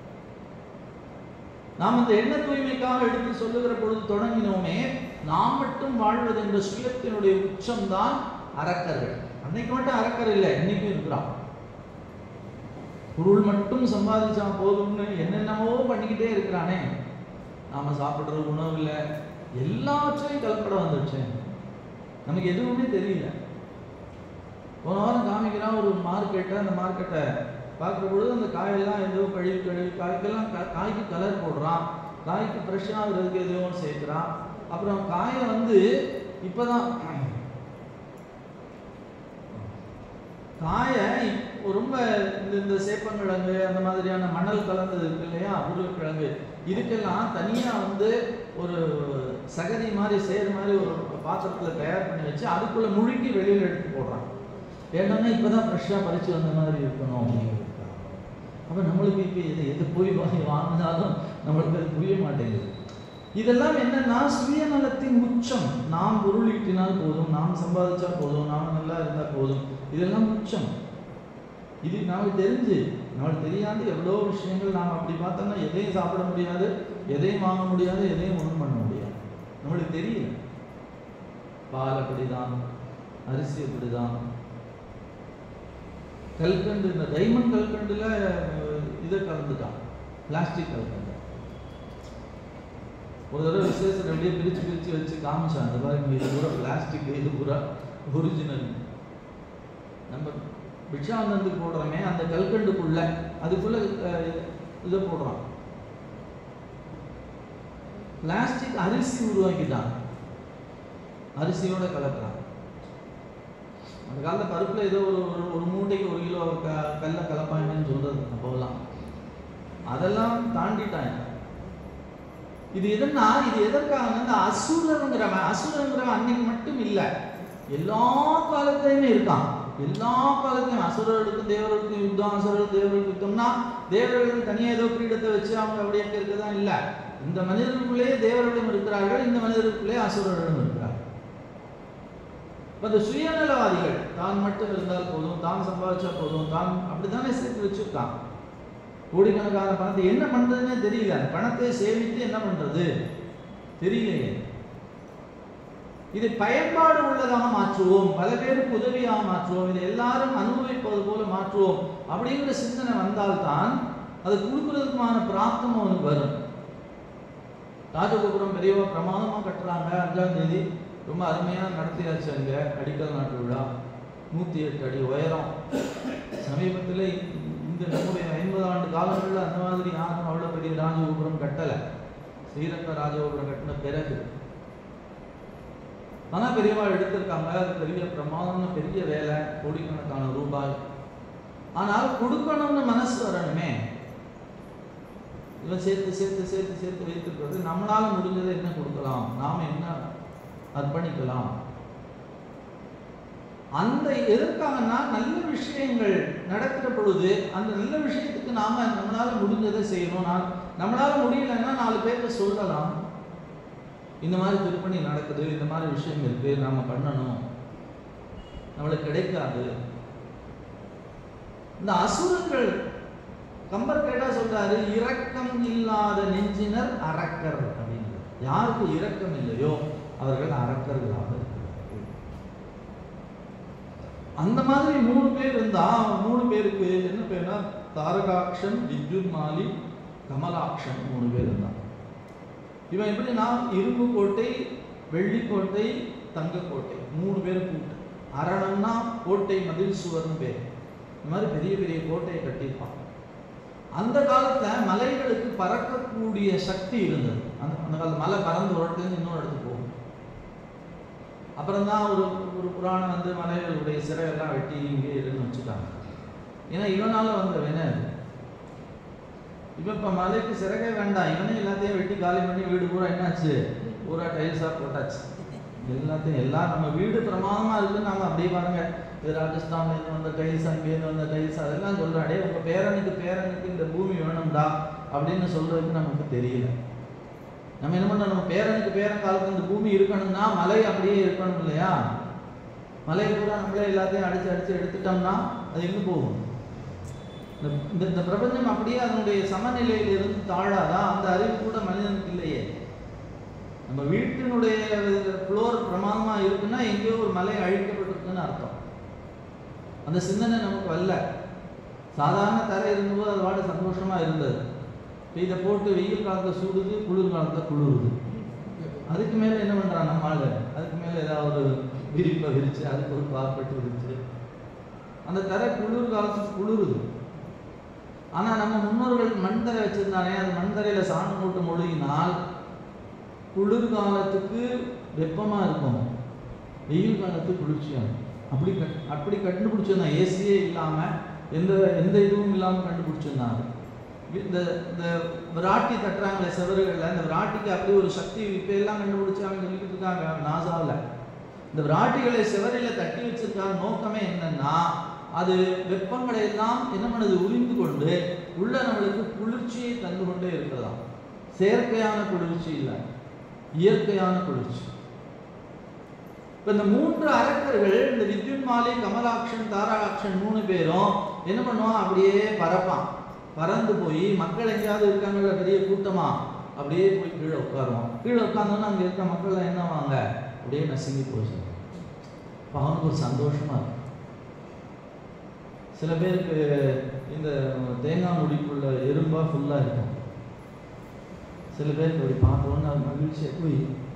நாம் இந்த எண்ண தூய்மைக்காக எடுத்து சொல்லுகிற பொழுது தொடங்கினோமே நாம் மட்டும் வாழ்வது என்ற சுயத்தினுடைய உச்சம்தான் அரக்கர்கள் அன்னைக்கு மட்டும் அரக்கர் இல்லை இன்னைக்கும் இருக்கிறான் பொருள் மட்டும் சம்பாதிச்சா போதும்னு என்னென்னவோ பண்ணிக்கிட்டே இருக்கிறானே நாம சாப்பிடுற உணவு இல்லை எல்லாவற்றையும் கலப்படம் வந்துடுச்சு நமக்கு எதுவுமே தெரியல போன வாரம் காமிக்கிறான் ஒரு மார்க்கெட்டை அந்த மார்க்கெட்டை பார்க்குற பொழுது அந்த காயெல்லாம் ஏதோ கழுவி கழுவி காய்க்கெல்லாம் கா- காய்க்கு கலர் போடுறான் காய்க்கு ஃப்ரெஷ்ஷாக இருக்கிறதுக்கு எதுவும் ஒன்று சேர்க்குறான் அப்புறம் காயை வந்து இப்போதான் காயை இப்போ ரொம்ப இந்த இந்த சேப்பங்கிழங்கு அந்த மாதிரியான மணல் கலந்தது இருக்கு இல்லையா உருளைக்கிழங்கு இதுக்கெல்லாம் தனியாக வந்து ஒரு சகதி மாதிரி சேர் மாதிரி ஒரு பாத்திரத்தில் தயார் பண்ணி வச்சு அதுக்குள்ளே முழுக்கி வெளியில் எடுத்து போடுறான் ஏன்னா இப்போ தான் ஃப்ரெஷ்ஷாக பறித்து வந்த மாதிரி இருக்கணும் அப்படிங்கிறது அப்போ நம்மளுக்கு இப்போ எது எது போய் வாங்கி வாங்கினாலும் நம்மளுக்கு அது புரிய மாட்டேங்குது இதெல்லாம் என்னன்னா சுயநலத்தின் உச்சம் நாம் பொருள் ஈட்டினால் போதும் நாம் சம்பாதிச்சா போதும் நாம் நல்லா இருந்தால் போதும் இதெல்லாம் உச்சம் இது நமக்கு தெரிஞ்சு நமக்கு தெரியாத எவ்வளோ விஷயங்கள் நாம் அப்படி பார்த்தோம்னா எதையும் சாப்பிட முடியாது எதையும் வாங்க முடியாது எதையும் ஒன்றும் பண்ண முடியாது நம்மளுக்கு தெரியல பால் அப்படிதான் அரிசி அப்படிதான் கல்கண்டு இந்த டைமண்ட் கல்கண்டுல அஹ், இதை கலந்துட்டான் பிளாஸ்டிக் கல்கண்டு ஒரு தடவை விசேஷம் அப்படியே பிரிச்சு பிரிச்சு வச்சு காமிச்சான் அந்த மாதிரி இது பூரா பிளாஸ்டிக் இது பூரா ஒரிஜினல் நம்ம பிக்ஷானந்துக்கு போடுறோமே அந்த கல்கண்டுக்குள்ள அதுக்குள்ள அஹ், இதை போடுறான் பிளாஸ்டிக் அரிசி உருவாக்கிட்டான் அரிசியோட கலக்கிறான் அந்த காலத்துல பருப்புல ஏதோ ஒரு ஒரு- ஒரு மூட்டைக்கு ஒரு கிலோ க கல்ல கலப்பாங்கன்னு சொல்றது அப்போலாம் அதெல்லாம் தாண்டிட்டாங்க இது எதுன்னா இது எதற்காக இந்த அசுரங்கிறவன் அசுரங்கிறவன் அன்னைக்கு மட்டும் இல்லை எல்லா காலத்திலையுமே இருக்கான் எல்லா காலத்திலையும் அசுரர்களுக்கும் தேவர்களுக்கும் யுத்தம் அசுரர்கள் தேவர்களுக்கு யுத்தம்னா தேவர்களுக்கு தனியாக ஏதோ கிரீடத்தை வச்சு அவங்க அப்படி அங்கே இருக்கதான் இல்லை இந்த மனிதர்களுக்குள்ளேயே தேவர்களும் இருக்கிறார்கள் இந்த மனிதர்களுக்குள்ளே அசுரர்களும் இருக்கிறார்கள் இப்ப இந்த சுயநலவாதிகள் தான் மட்டும் இருந்தால் போதும் தான் சம்பாதிச்சா போதும் தான் அப்படித்தானே சேர்த்து வச்சிருக்கான் கோடிக்கணக்கான பணத்தை என்ன பண்றதுன்னே தெரியல அந்த பணத்தை சேமித்து என்ன பண்றது தெரியலையே இதை பயன்பாடு உள்ளதாக மாற்றுவோம் பல பேருக்கு உதவியாக மாற்றுவோம் இதை எல்லாரும் அனுபவிப்பது போல மாற்றுவோம் அப்படிங்கிற சிந்தனை வந்தால்தான் அது கொடுக்கறதுக்குமான பிராப்தம் அவனுக்கு வரும் ராஜகோபுரம் பெரியவா பிரமாதமா கட்டுறாங்க அஞ்சாம் தேதி ரொம்ப அருமையா நடத்தியாச்சு அங்க அடிக்கல் நாட்டு விழா நூத்தி எட்டு அடி உயரம் சமீபத்தில் இந்த நம்முடைய ஐம்பது ஆண்டு காலங்களில் அந்த மாதிரி யாரும் அவ்வளோ பெரிய ராஜகோபுரம் கட்டலை ஸ்ரீரங்க ராஜகோபுரம் கட்டின பிறகு ஆனா பெரியவா எடுத்திருக்காங்க அது பெரிய பிரமாதமான பெரிய வேலை கோடிக்கணக்கான ரூபாய் ஆனால் கொடுக்கணும்னு மனசு வரணுமே இவன் சேர்த்து சேர்த்து சேர்த்து சேர்த்து வைத்திருக்கிறது நம்மளால முடிஞ்சதை என்ன கொடுக்கலாம் நாம என்ன அர்ப்பணிக்கலாம் அந்த எதற்காகனா நல்ல விஷயங்கள் நடக்கிற பொழுது அந்த நல்ல விஷயத்துக்கு நாம நம்மளால முடிஞ்சதை செய்யணும் நான் நம்மளால முடியலைன்னா நாலு பேர்கிட்ட சொல்லலாம் இந்த மாதிரி திருப்பணி நடக்குது இந்த மாதிரி விஷயம் இருக்கு நாம பண்ணணும் நம்மளுக்கு கிடைக்காது இந்த அசுரங்கள் கம்பர் கேட்டா சொல்றாரு இரக்கம் இல்லாத நெஞ்சினர் அரக்கர் அப்படின்னு யாருக்கு இரக்கம் இல்லையோ அவர்கள் அரக்கர்களாக இருக்கிறார்கள் அந்த மாதிரி மூணு பேர் இருந்தா மூணு பேருக்கு என்ன பேர்னா தாரகாக்ஷன் வித்யுத் மாலி கமலாக்ஷன் மூணு பேர் இருந்தான் இவன் எப்படின்னா இரும்பு கோட்டை வெள்ளி கோட்டை தங்க கோட்டை மூணு பேர் கூட்டு அரணம்னா கோட்டை மதில் சுவர்னு பேர் இந்த மாதிரி பெரிய பெரிய கோட்டையை கட்டியிருப்பான் அந்த காலத்துல மலைகளுக்கு பறக்கக்கூடிய சக்தி இருந்தது அந்த அந்த காலத்து மலை பறந்து ஒரு இடத்துல இருந்து இன்னொரு இடத்துக்கு போகும் அப்புறம் தான் ஒரு ஒரு புராணம் வந்து மலைகளுடைய சிறையெல்லாம் வெட்டி இங்கே இருன்னு வச்சுட்டாங்க ஏன்னா இவனால வந்த வினை அது இவன் இப்போ மலைக்கு சிறகே வேண்டாம் இவனே எல்லாத்தையும் வெட்டி காலி பண்ணி வீடு பூரா என்னாச்சு பூரா டைல்ஸாக போட்டாச்சு எல்லாத்தையும் எல்லாம் நம்ம வீடு பிரமாதமா இருக்குன்னு நாம அப்படியே பாருங்க இது ராஜஸ்தான்ல இருந்து வந்த டைல்ஸ் அங்கேருந்து வந்த டைல்ஸ் அதெல்லாம் சொல்றாடே உங்க பேரனுக்கு பேரனுக்கு இந்த பூமி வேணும்டா அப்படின்னு சொல்றதுக்கு நமக்கு தெரியல நம்ம என்ன பண்ணோம் நம்ம பேரனுக்கு பேரன் காலத்துல இந்த பூமி இருக்கணும்னா மலை அப்படியே இருக்கணும் இல்லையா மலையை பூரா நம்மளே எல்லாத்தையும் அடிச்சு அடிச்சு எடுத்துட்டோம்னா அது எங்க போகும் இந்த இந்த- இந்த பிரபஞ்சம் அப்படியே அதனுடைய சமநிலையில இருந்து தாழாதா அந்த அறிவு கூட மனிதனுக்கு இல்லையே நம்ம வீட்டினுடைய ஃப்ளோர் பிரமாதமா இருக்குன்னா எங்கேயோ ஒரு மலை அழிக்கப்பட்டிருக்குன்னு அர்த்தம் அந்த சிந்தனை நமக்கு வரல சாதாரண தரை இருந்தபோது அது வாட சந்தோஷமா இருந்தது இப்ப இதை போட்டு வெயில் காலத்துல சூடுது குளிர் காலத்துல குளிருது அதுக்கு மேல என்ன பண்றான் நம்ம ஆளு அதுக்கு மேல ஏதாவது ஒரு விரிப்பை விரிச்சு அதுக்கு ஒரு கார்பெட் விரிச்சு அந்த தரை குளிர் காலத்துக்கு குளிருது ஆனா நம்ம முன்னோர்கள் மண் தரை வச்சிருந்தானே அது மண் தரையில சாணம் போட்டு மொழிகினால் குளிர்காலத்துக்கு வெப்பமா இருக்கும் வெயில் காலத்துக்கு குளிர்ச்சியா இருக்கும் அப்படி கட் அப்படி கண்டுபிடிச்சிருந்தான் ஏசியே இல்லாம எந்த எந்த இதுவும் இல்லாம கண்டுபிடிச்சிருந்தாங்க இந்த இந்த விராட்டி தட்டுறாங்களே செவறுகள்ல இந்த விராட்டிக்கு அப்படி ஒரு சக்தி இப்ப எல்லாம் கண்டுபிடிச்சாங்க சொல்லிக்கிட்டு இருக்காங்க நாசாவில் இந்த விராட்டிகளை செவரில தட்டி வச்சிருக்காங்க நோக்கமே என்னன்னா அது வெப்பங்களை எல்லாம் என்ன பண்ணுது உறிந்து கொண்டு உள்ள நம்மளுக்கு குளிர்ச்சியை தந்து கொண்டே இருக்கிறதாம் செயற்கையான குளிர்ச்சி இல்லை இயற்கையான குளிர்ச்சி இப்ப இந்த மூன்று அரக்கர்கள் இந்த வித்யுன் மாலி கமலாக்ஷன் தாராகாக்ஷன் மூணு பேரும் என்ன பண்ணுவான் அப்படியே பறப்பான் பறந்து போய் மக்கள் எங்கேயாவது இருக்காங்கல்ல பெரிய கூட்டமா அப்படியே போய் கீழே உட்காருவான் கீழே உட்கார்ந்தோன்னா அங்க இருக்க மக்கள் என்ன வாங்க அப்படியே நசுங்கி போச்சு அப்ப அவனுக்கு ஒரு சந்தோஷமா இருக்கும் சில பேருக்கு இந்த தேங்காய் முடிக்குள்ள எறும்பா ஃபுல்லா இருக்கும் சில பேருக்கு அப்படி பார்த்தோன்னு அது மகிழ்ச்சியை போய்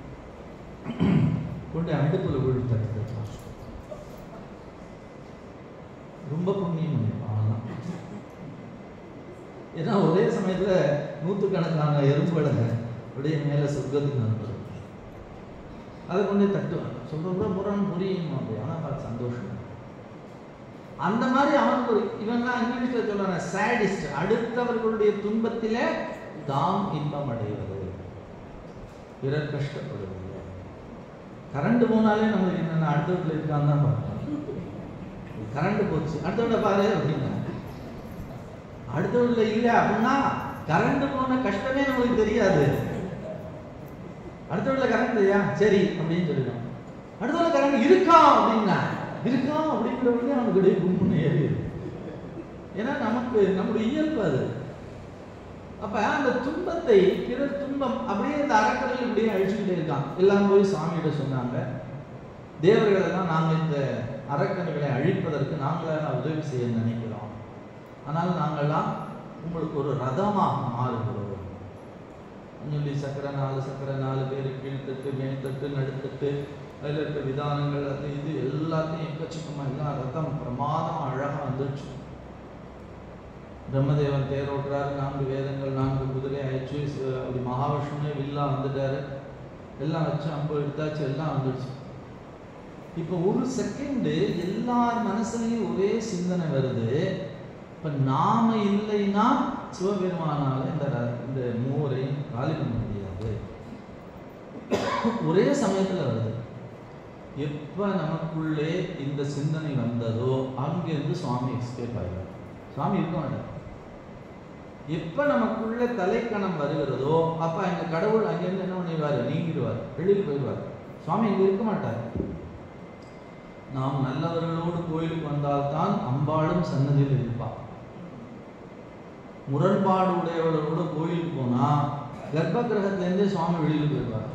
கொண்டு அடுப்புல விழு தட்டு தட்டலாம் ரொம்ப புண்ணியம் பண்ணிருப்பான் அவன்லாம் ஏன்னா ஒரே சமயத்துல நூற்றுக்கணக்கான எறும்புகளை அப்படியே மேல சொர்க்கத்துக்கு அனுப்புறது அதை கொண்டே தட்டுவான் சொல்ற முரண் புரியும் அப்படி ஆனா பார்த்து சந்தோஷம் அந்த மாதிரி அவனுக்கு ஒரு இவன்லாம் இங்கிலீஷ்ல சொல்றாங்க சேடிஸ்ட் அடுத்தவர்களுடைய துன்பத்திலே தாம் இன்பம் அடைவது பிறர் கஷ்டப்படுவது கரண்ட் போனாலே நம்மளுக்கு என்னென்ன அடுத்த வீட்டில் இருக்கான்னு தான் பார்க்கலாம் கரண்ட் போச்சு அடுத்த வீட்டை பாரு அப்படின்னா அடுத்த வீட்டில் இல்லை அப்படின்னா கரண்ட் போன கஷ்டமே நம்மளுக்கு தெரியாது அடுத்த வீட்டில் கரண்ட் இல்லையா சரி அப்படின்னு சொல்லிடும் அடுத்த கரங்க இருக்கா அப்படின்னா இருக்கா அப்படிங்கிற உடனே அவனுக்கு அப்படியே கும்புன்னு ஏறிடுது ஏன்னா நமக்கு நம்முடைய இயல்பு அது அப்ப அந்த துன்பத்தை பிறர் துன்பம் அப்படியே இந்த அறக்கடல் இப்படியே அழிச்சுக்கிட்டே இருக்கான் எல்லாம் போய் சாமியிட சொன்னாங்க தேவர்கள் எல்லாம் நாங்க இந்த அறக்கடல்களை அழிப்பதற்கு நாங்களாக உதவி செய்ய நினைக்கிறோம் ஆனால் நாங்கள்லாம் உங்களுக்கு ஒரு ரதமாக மாறுகிறோம் சொல்லி சக்கரை நாலு சக்கரை நாலு பேர் கீழ்த்தட்டு மேல்தட்டு நடுத்தட்டு அதில் இருக்க விதானங்கள் அது இது எல்லாத்தையும் எக்கச்சக்கமாக எல்லாம் ரத்தம் பிரமாதம் அழகாக வந்துடுச்சு பிரம்மதேவன் தேரோட்டுறாரு நான்கு வேதங்கள் நான்கு குதிரை ஆயிடுச்சு ச- அப்படி மகாவிஷ்ணுவே வில்லா வந்துட்டாரு எல்லாம் வச்சு அம்பு எடுத்தாச்சு எல்லாம் வந்துடுச்சு இப்போ ஒரு செகண்டு எல்லார் மனசுலயும் ஒரே சிந்தனை வருது இப்ப நாம இல்லைன்னா சிவபெருமானால இந்த ர- இந்த மூவரை காலி பண்ண முடியாது ஒரே சமயத்துல வருது எப்ப நமக்குள்ளே இந்த சிந்தனை வந்ததோ அங்கிருந்து சுவாமி எஸ்கேப் ஆயிடுவார் சுவாமி இருக்க மாட்டார் எப்ப நமக்குள்ள தலைக்கணம் வருகிறதோ அப்ப அங்க கடவுள் அங்கிருந்து என்ன பண்ணிடுவாரு நீங்கிடுவார் வெளியில் போயிடுவார் சுவாமி இங்க இருக்க மாட்டார் நாம் நல்லவர்களோடு கோயிலுக்கு வந்தால்தான் அம்பாளும் சன்னதியில் இருப்பாள் முரண்பாடு உடையவர்களோட கோயிலுக்கு போனா கர்ப்ப கிரகத்திலேருந்தே சுவாமி வெளியில் போயிடுவார்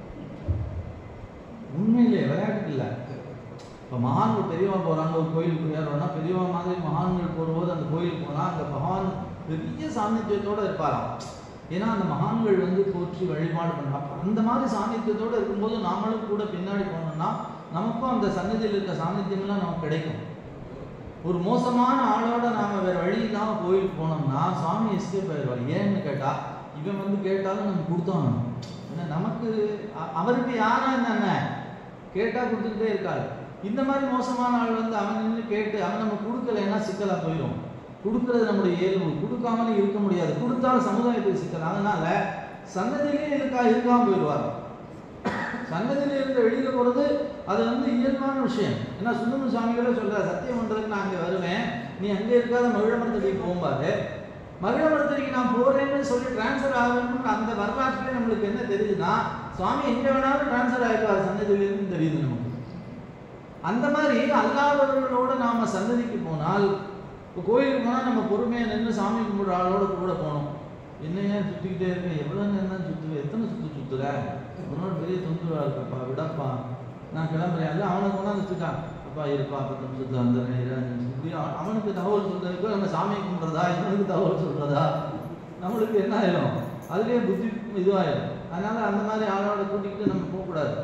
உண்மையிலே விளையாட்டு இல்லை இப்போ மகான்கள் பெரியவா போகிறாங்க ஒரு கோயிலுக்கு போயிடுறோம்னா பெரியவா மாதிரி மகான்கள் போகும்போது அந்த கோயிலுக்கு போனால் அங்கே பகவான் பெரிய சாநித்தியத்தோடு இருப்பாராம் ஏன்னா அந்த மகான்கள் வந்து போற்றி வழிபாடு பண்ணாங்க அந்த மாதிரி சாநித்தியத்தோடு இருக்கும்போது நாமளும் கூட பின்னாடி போனோம்னா நமக்கும் அந்த சன்னதியில் இருக்க சாநித்தியம்லாம் நமக்கு கிடைக்கும் ஒரு மோசமான ஆளோட நாம வேற வழி இல்லாம கோயிலுக்கு போனோம்னா சாமி எஸ்கேப் ஆயிடுவார் ஏன்னு கேட்டா இவன் வந்து கேட்டாலும் நம்ம கொடுத்தோம் ஏன்னா நமக்கு அ- அவருக்கு யாரா என்ன கேட்டா கொடுத்துக்கிட்டே இருக்காரு இந்த மாதிரி மோசமான ஆள் வந்து அவன் நின்று கேட்டு அவன் நம்ம கொடுக்கலைன்னா சிக்கலா போயிடும் கொடுக்கறது நம்முடைய இயல்பு கொடுக்காமலே இருக்க முடியாது கொடுத்தாலும் சமுதாயத்துக்கு சிக்கல் அதனால சன்னதியிலே இருக்கா இருக்காம போயிடுவார் சன்னதியில இருந்து வெளியில போறது அது வந்து இயல்பான விஷயம் ஏன்னா சுந்தர சுவாமிகளே சொல்றாரு சத்தியம் பண்றதுக்கு நான் அங்க வருவேன் நீ அங்க இருக்காத மகிழமரத்தடிக்கு போகும்பாரு மகிழமரத்தடிக்கு நான் போறேன்னு சொல்லி டிரான்ஸ்ஃபர் ஆகணும்னு அந்த வரலாற்றுல நம்மளுக்கு என்ன தெரியுதுன்னா சுவாமி எங்க வேணாலும் டிரான்ஸ்ஃபர் ஆயிடுவார் சன்னதியில இருந்து தெரியுது நமக்கு அந்த மாதிரி அல்லாதவர்களோட நாம சன்னதிக்கு போனால் இப்போ கோயிலுக்கு போனால் நம்ம பொறுமையாக நின்று சாமி கும்பிடுற ஆளோட கூட போகணும் என்னையா சுற்றிக்கிட்டே இருக்க எவ்வளோ நேரம் தான் சுற்றுவேன் எத்தனை சுற்று சுற்றுற உன்னோட பெரிய தொந்தரவா இருக்கப்பா விடப்பா நான் கிளம்புறேன் இல்லை அவனை கொண்டாந்து வச்சுட்டான் அப்பா இருப்பா பத்து நிமிஷத்து வந்துடுறேன் இருபது நிமிஷம் இப்படி அவன் அவனுக்கு தகவல் சொல்றதுக்கு நம்ம சாமி கும்பிட்றதா இவனுக்கு தகவல் சொல்றதா நம்மளுக்கு என்ன ஆயிடும் அதுலேயே புத்தி இதுவாயிடும் அதனால அந்த மாதிரி ஆளோட கூட்டிக்கிட்டு நம்ம போகக்கூடாது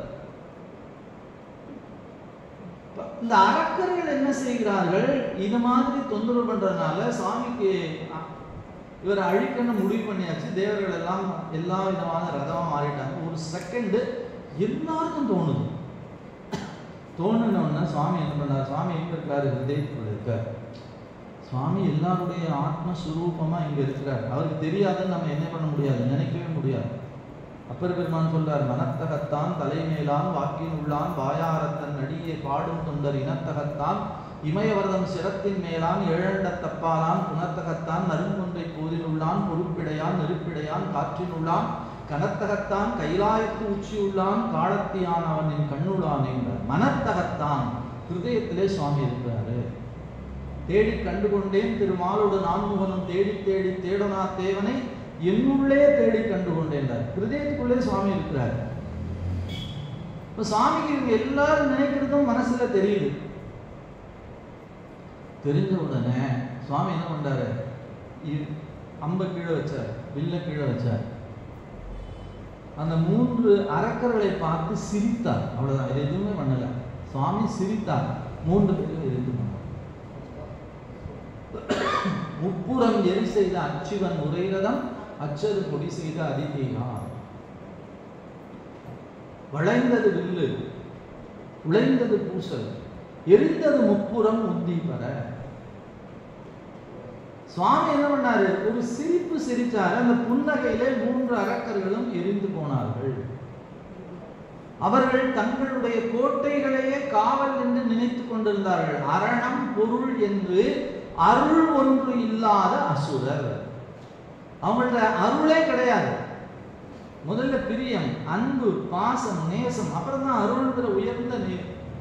இப்ப இந்த அரக்கர்கள் என்ன செய்கிறார்கள் இது மாதிரி தொந்தரவு பண்றதுனால சாமிக்கு அ- இவரை அழிக்கணும் முடிவு பண்ணியாச்சு தேவர்கள் எல்லாம் எல்லா விதமான ரதமா மாறிட்டாங்க ஒரு செகண்ட் எல்லாருக்கும் தோணுது தோணுனோடனே சுவாமி என்ன பண்ணார் சுவாமி எங்க இருக்காரு ஹிருதயத்துக்குள்ள இருக்கார் சுவாமி எல்லாருடைய ஆத்மஸ்வரூபமா இங்க இருக்கிறார் அவருக்கு தெரியாதுன்னு நம்ம என்ன பண்ண முடியாது நினைக்கவே முடியாது அப்பர் பெருமான் சொல்றார் மனத்தகத்தான் தலைமேலான் வாக்கின் உள்ளான் வாயாரத்தன் நடியே பாடும் தொண்டர் இனத்தகத்தான் இமயவரதம் சிரத்தின் மேலான் ஏழண்ட தப்பாலான் குணத்தகத்தான் நறுங்கொன்றை போதில் உள்ளான் பொறுப்பிடையான் நெருப்பிடையான் காற்றின் உள்ளான் கனத்தகத்தான் கைலாயத்து உச்சி உள்ளான் காலத்தியான் அவனின் கண்ணுளான் என்றார் மனத்தகத்தான் ஹிருதயத்திலே சுவாமி இருக்கிறாரு தேடி கண்டுகொண்டேன் திருமாலோடு நான்முகனும் தேடி தேடி தேடனா தேவனை என்னுள்ளே தேடி கண்டுகொண்டேன் ஹிருதயத்துக்குள்ளே சுவாமி இருக்கிறார் இப்ப சுவாமிக்கு இவங்க எல்லாரும் நினைக்கிறதும் மனசுல தெரியுது தெரிஞ்ச உடனே சுவாமி என்ன பண்றாரு இ- அம்ப கீழே வச்சார் வில்ல கீழே வச்சார் அந்த மூன்று அரக்கர்களை பார்த்து சிரித்தார் அவ்வளவுதான் வேற எதுவுமே பண்ணல சுவாமி சிரித்தார் மூன்று பேரும் இருந்து போனார் முப்புறம் எரி செய்த அச்சுவன் உரைரதம் அச்சது பொடி செய்த அதிதீனா வளைந்தது வில்லு உழைந்தது பூசல் எரிந்தது முப்புறம் உத்தி பெற சுவாமி என்ன பண்ணாரு ஒரு சிரிப்பு சிரிச்சாரு அந்த புன்னகையிலே மூன்று அரக்கர்களும் எரிந்து போனார்கள் அவர்கள் தங்களுடைய கோட்டைகளையே காவல் என்று நினைத்துக் கொண்டிருந்தார்கள் அரணம் பொருள் என்று அருள் ஒன்று இல்லாத அசுரர் அவங்கள்ட்ட அருளே கிடையாது முதல்ல பிரியம் அன்பு பாசம் நேசம் அப்புறம் தான் அருள்ங்கிற உயர்ந்த நிலை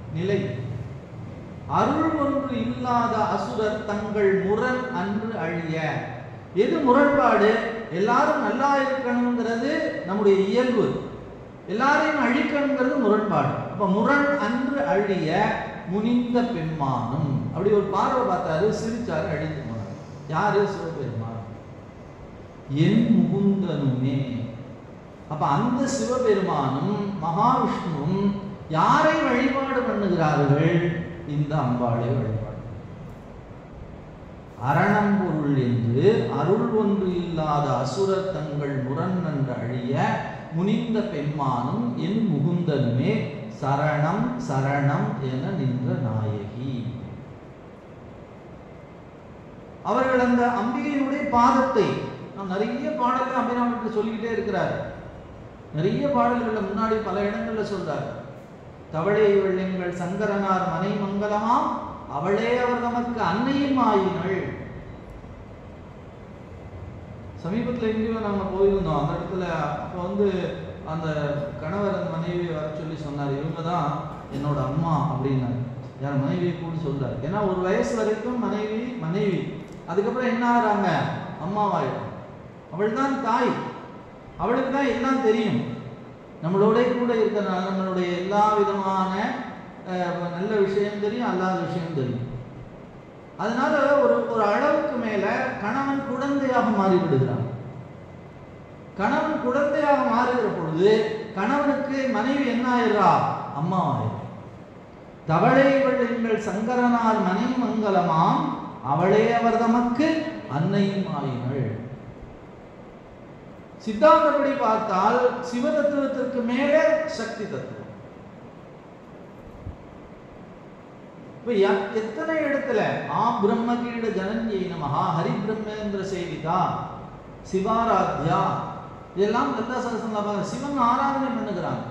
நிலை அருள் ஒன்று இல்லாத அசுரர் தங்கள் முரண் அன்று அழிய எது முரண்பாடு எல்லாரும் நல்லா இருக்கணுங்கிறது நம்முடைய இயல்பு எல்லாரையும் அழிக்கணுங்கிறது முரண்பாடு அப்ப முரண் அன்று அழிய முனிந்த பெம்மானும் அப்படி ஒரு பார்வை பார்த்தாரு சிரிச்சாரு அழித்து போனார் யாரு சிவபெருமான் என் முகுந்தனுமே அப்ப அந்த சிவபெருமானும் மகாவிஷ்ணுவும் யாரை வழிபாடு பண்ணுகிறார்கள் இந்த அம்பாளை வழிபாடு அரணம் பொருள் என்று அருள் ஒன்று இல்லாத அசுரர் தங்கள் முரண் என்று அழிய முனிந்த பெண்மானும் என் முகுந்தனுமே சரணம் சரணம் என நின்ற நாயகி அவர்கள் அந்த அம்பிகையினுடைய பாதத்தை நாம் நிறைய பாடல்கள் அம்பிராமத்தில் சொல்லிக்கிட்டே இருக்கிறார் நிறைய பாடல்கள்ல முன்னாடி பல இடங்கள்ல சொல்றார் தவளை வெள்ளங்கள் சங்கரனார் மனை மங்கலமாம் அவளே அவர் நமக்கு அன்னையும் ஆயினள் சமீபத்தில் எங்கேயோ நாங்க போயிருந்தோம் அந்த இடத்துல அப்போ வந்து அந்த கணவர் அந்த மனைவியை வர சொல்லி சொன்னார் இவங்க தான் என்னோட அம்மா அப்படின்னாரு யார் மனைவியை கூட சொல்றாரு ஏன்னா ஒரு வயசு வரைக்கும் மனைவி மனைவி அதுக்கப்புறம் என்ன ஆகிறாங்க அம்மாவாயிடும் அவள் தான் தாய் அவளுக்கு தான் எல்லாம் தெரியும் நம்மளோட கூட இருக்கிறனால நம்மளுடைய எல்லா விதமான அஹ், நல்ல விஷயம் தெரியும் அல்லாத விஷயம் தெரியும் அதனால ஒரு ஒரு அளவுக்கு மேல கணவன் குழந்தையாக மாறிவிடுகிறான் கணவன் குழந்தையாக மாறுகிற பொழுது கணவனுக்கு மனைவி என்ன ஆயிடுறா அம்மா ஆயிடுறா தவளைகள் எங்கள் சங்கரனார் மனை மங்கலமாம் அவளே அவர் தமக்கு அன்னையும் ஆயினள் சித்தாந்தப்படி பார்த்தால் சிவதத்துவத்திற்கு மேலே சக்தி தத்துவம் இப்ப ய- எத்தனை இடத்துல ஆ பிரம்மகீட ஜனன்யை நமஹா ஹரி பிரம்மேந்திர சேவிதா சிவாராத்யா இதெல்லாம் லலிதா சகசங்கள பாருங்க சிவன் ஆராதனை பண்ணுகிறாங்க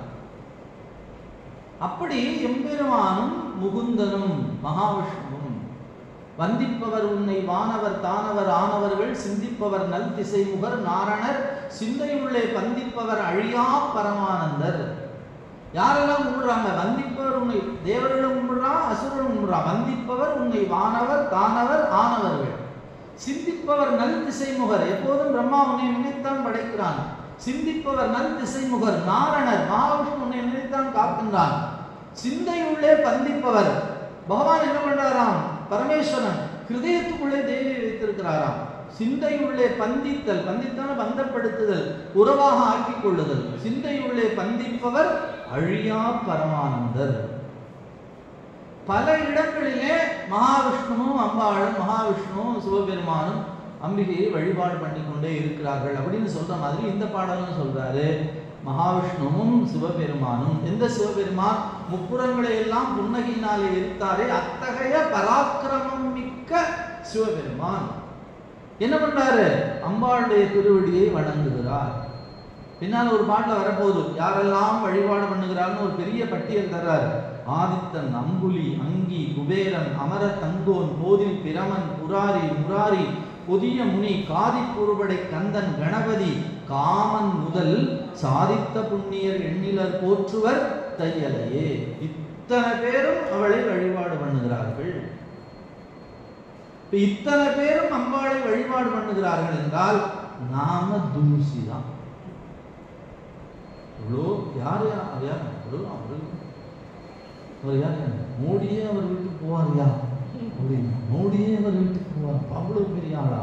அப்படி எம்பெருமானும் முகுந்தனும் மகாவிஷ்ணுவும் வந்திப்பவர் உன்னை வானவர் தானவர் ஆனவர்கள் சிந்திப்பவர் நல் திசைமுகர் நாரணர் சிந்தையுள்ளே பந்திப்பவர் அழியா பரமானந்தர் யாரெல்லாம் கும்பிடுறாங்க வந்திப்பவர் உன்னை தேவர்களும் கும்பிடுறான் அசுரரும் கும்பிடுறான் வந்திப்பவர் உன்னை வானவர் தானவர் ஆனவர்கள் சிந்திப்பவர் நல் திசைமுகர் எப்போதும் பிரம்மா உன்னை நினைத்தான் படைக்கிறான் சிந்திப்பவர் நல் திசைமுகர் நாரணர் மகாவிஷ்ணு உன்னை நினைத்தான் காக்கின்றான் சிந்தையுள்ளே பந்திப்பவர் பகவான் என்ன பண்றாராம் பரமேஸ்வரன் ஹிருதயத்துக்குள்ளே தேவி வைத்திருக்கிறாராம் சிந்தையுள்ளே பந்தித்தல் பந்தித்தான பந்தப்படுத்துதல் உறவாக ஆக்கிக் கொள்ளுதல் சிந்தையுள்ளே பந்திப்பவர் அழியா பரமானந்தர் பல இடங்களிலே மகாவிஷ்ணுவும் அம்பாளும் மகாவிஷ்ணுவும் சிவபெருமானும் அம்பிகையை வழிபாடு பண்ணி கொண்டே இருக்கிறார்கள் அப்படின்னு சொல்ற மாதிரி இந்த பாடலும் சொல்றாரு மகாவிஷ்ணுவும் சிவபெருமானும் எந்த சிவபெருமான் முப்புறங்களை எல்லாம் புன்னகையினாலே எரித்தாரே அத்தகைய பராக்கிரமம் மிக்க சிவபெருமான் என்ன பண்றாரு அம்பாளுடைய திருவடியை வணங்குகிறார் பின்னால் ஒரு பாட்டுல வரப்போகுது யாரெல்லாம் வழிபாடு பண்ணுகிறார்னு ஒரு பெரிய பட்டியல் தர்றாரு ஆதித்தன் அம்புலி அங்கி குபேரன் அமர தங்கோன் போதில் பிரமன் புராரி முராரி புதிய முனி காதி குறுபடை கந்தன் கணபதி காமன் முதல் சாதித்த புண்ணியர் எண்ணிலர் போற்றுவர் தையலையே இத்தனை பேரும் அவளை வழிபாடு பண்ணுகிறார்கள் இப்ப இத்தனை பேரும் அம்பாளை வழிபாடு பண்ணுகிறார்கள் என்றால் நாம தூசிதான் இவ்வளோ யார் யார் அவர் யார் அவரு அவரு அவர் யார் யார்? மோடியே அவர் வீட்டுக்கு போவார்யா அப்படின்னு மோடியே அவர் வீட்டுக்கு போவார் அவ்வளவு பெரிய ஆளா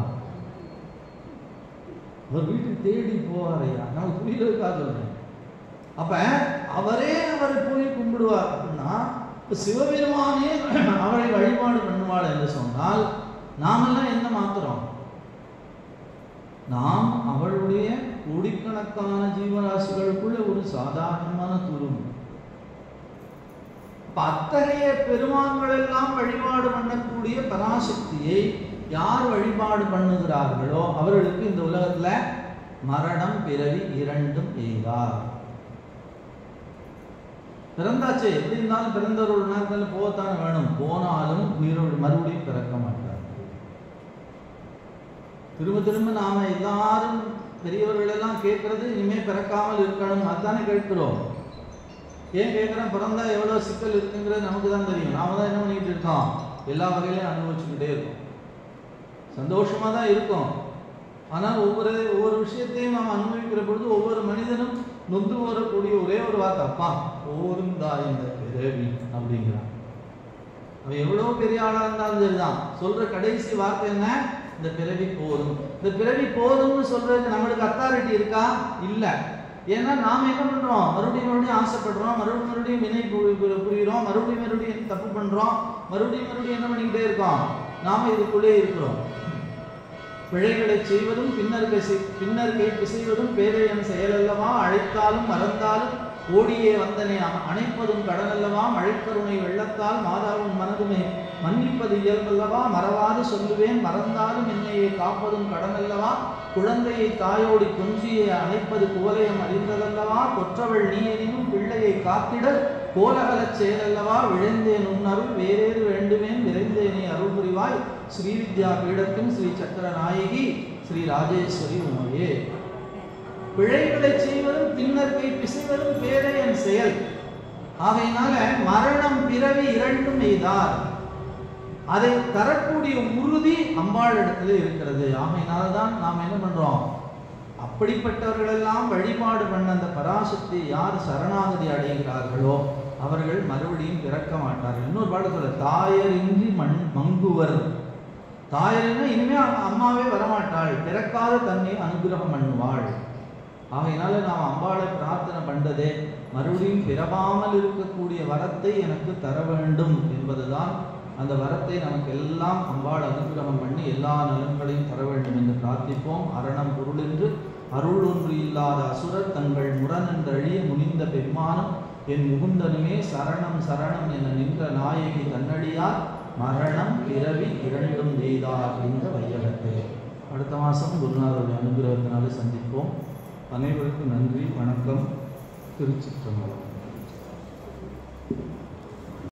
அவர் வீட்டுக்கு தேடி போவாரையா நான் புரியறதுக்காக சொல்றேன் அப்ப அவரே அவரை போய் கும்பிடுவார் அப்படின்னா இப்ப சிவபெருமானே அவளை வழிபாடு பண்ணுவாள் என்று சொன்னால் நாமெல்லாம் என்ன மாத்துறோம் நாம் அவளுடைய கோடிக்கணக்கான ஜீவராசிகளுக்குள்ள ஒரு சாதாரணமான துரும்பு அப்ப அத்தகைய பெருமான்கள் எல்லாம் வழிபாடு பண்ணக்கூடிய பராசக்தியை யார் வழிபாடு பண்ணுகிறார்களோ அவர்களுக்கு இந்த உலகத்துல மரணம் பிறவி இரண்டும் எய்தார் பிறந்தாச்சே எப்படி இருந்தாலும் பிறந்த ஒரு நேரத்தில் போகத்தானே வேணும் போனாலும் உயிரோடு மறுபடியும் பிறக்க மாட்டார் திரும்ப திரும்ப நாம எல்லாரும் பெரியவர்கள் எல்லாம் கேட்கறது இனிமே பிறக்காமல் இருக்கணும் அதுதானே கேட்கிறோம் ஏன் கேட்குறேன் பிறந்தா எவ்வளோ சிக்கல் இருக்குங்கிறது நமக்கு தான் தெரியும் நாம தான் என்ன பண்ணிட்டு இருக்கோம் எல்லா வகையிலையும் அனுபவிச்சுக்கிட்டே இருக்கோம் சந்தோஷமா தான் இருக்கும் ஆனால் ஒவ்வொரு ஒவ்வொரு விஷயத்தையும் நாம் அனுபவிக்கிற பொழுது ஒவ்வொரு மனிதனும் நொந்து வரக்கூடிய ஒரே ஒரு வார்த்தை அப்பா போருந்தா இந்த பிறவி அப்படிங்கிறான் அவன் எவ்வளோ பெரிய ஆளா இருந்தாலும் சரிதான் சொல்ற கடைசி வார்த்தை என்ன இந்த பிறவி போதும் இந்த பிறவி போதும்னு சொல்றதுக்கு நம்மளுக்கு அத்தாரிட்டி இருக்கா இல்ல ஏன்னா நாம என்ன பண்றோம் மறுபடியும் மறுபடியும் ஆசைப்படுறோம் மறுபடியும் மறுபடியும் வினை பு- பு- புரிகிறோம் மறுபடியும் மறுபடியும் தப்பு பண்றோம் மறுபடியும் மறுபடியும் என்ன பண்ணிக்கிட்டே இருக்கோம் நாம இதுக்குள்ளே இருக்கிறோம் பிழைகளை செய்வதும் பின்னர் கை பின்னர் கை பிசைவதும் பேதையன் செயலல்லவா அழைத்தாலும் மறந்தாலும் ஓடியே வந்தனே அ- அணைப்பதும் கடனல்லவா மழைக்கருணை வெள்ளத்தால் மாதாவின் மனதுமே மன்னிப்பது இயல்பல்லவா மறவாது சொல்லுவேன் மறந்தாலும் என்னையே காப்பதும் கடனல்லவா குழந்தையை தாயோடி கொஞ்சியை அணைப்பது குவலயம் அறிந்ததல்லவா கொற்றவள் நீ எனினும் பிள்ளையை காத்திடல் கோலகலச் செயலல்லவா விழைந்தேன் உன்னருள் வேறேறு வேண்டுமேன் விரைந்தேனே அருள் புரிவாய் ஸ்ரீவித்யா பீடத்தின் ஸ்ரீ சக்கர நாயகி ஸ்ரீ ராஜேஸ்வரி உமையே பிழைகளை செய்வதும் பின்னர் கை பிசைவதும் பேரையன் செயல் ஆகையினால மரணம் பிறவி இரண்டும் எய்தார் அதை தரக்கூடிய உறுதி அம்பாள் இடத்துல இருக்கிறது ஆகையினால தான் நாம் என்ன பண்றோம் அப்படிப்பட்டவர்களெல்லாம் வழிபாடு பண்ண அந்த பராசக்தி யார் சரணாகதி அடைகிறார்களோ அவர்கள் மறுபடியும் பிறக்க மாட்டார்கள் இன்னொரு பாட்டு சொல்ல தாயரின்றி மண் மங்குவர் தாயர்னா இனிமே அ- அம்மாவே வரமாட்டாள் பிறக்காத தன்னை அனுகிரகம் பண்ணுவாள் ஆகையினால நாம் அம்பாளை பிரார்த்தனை பண்ணதே மறுபடியும் பிறவாமல் இருக்கக்கூடிய வரத்தை எனக்கு தர வேண்டும் என்பதுதான் அந்த வரத்தை நமக்கு எல்லாம் அம்பாள் அனுகிரகம் பண்ணி எல்லா நலன்களையும் தர வேண்டும் என்று பிரார்த்திப்போம் அரணம் பொருள் என்று அருள் ஒன்று இல்லாத அசுரர் தங்கள் முரண் என்று அழிய முனிந்த பெருமானம் என் முகுந்தனுமே சரணம் சரணம் என நின்ற நாயகி தன்னடியார் மரணம் பிறவி இரண்டும் எய்தார் இந்த வையகத்தை அடுத்த மாதம் குருநாதருடைய அனுகிரகத்தினாலே சந்திப்போம் அனைவருக்கும் நன்றி வணக்கம் திருச்சிற்றம்பலம்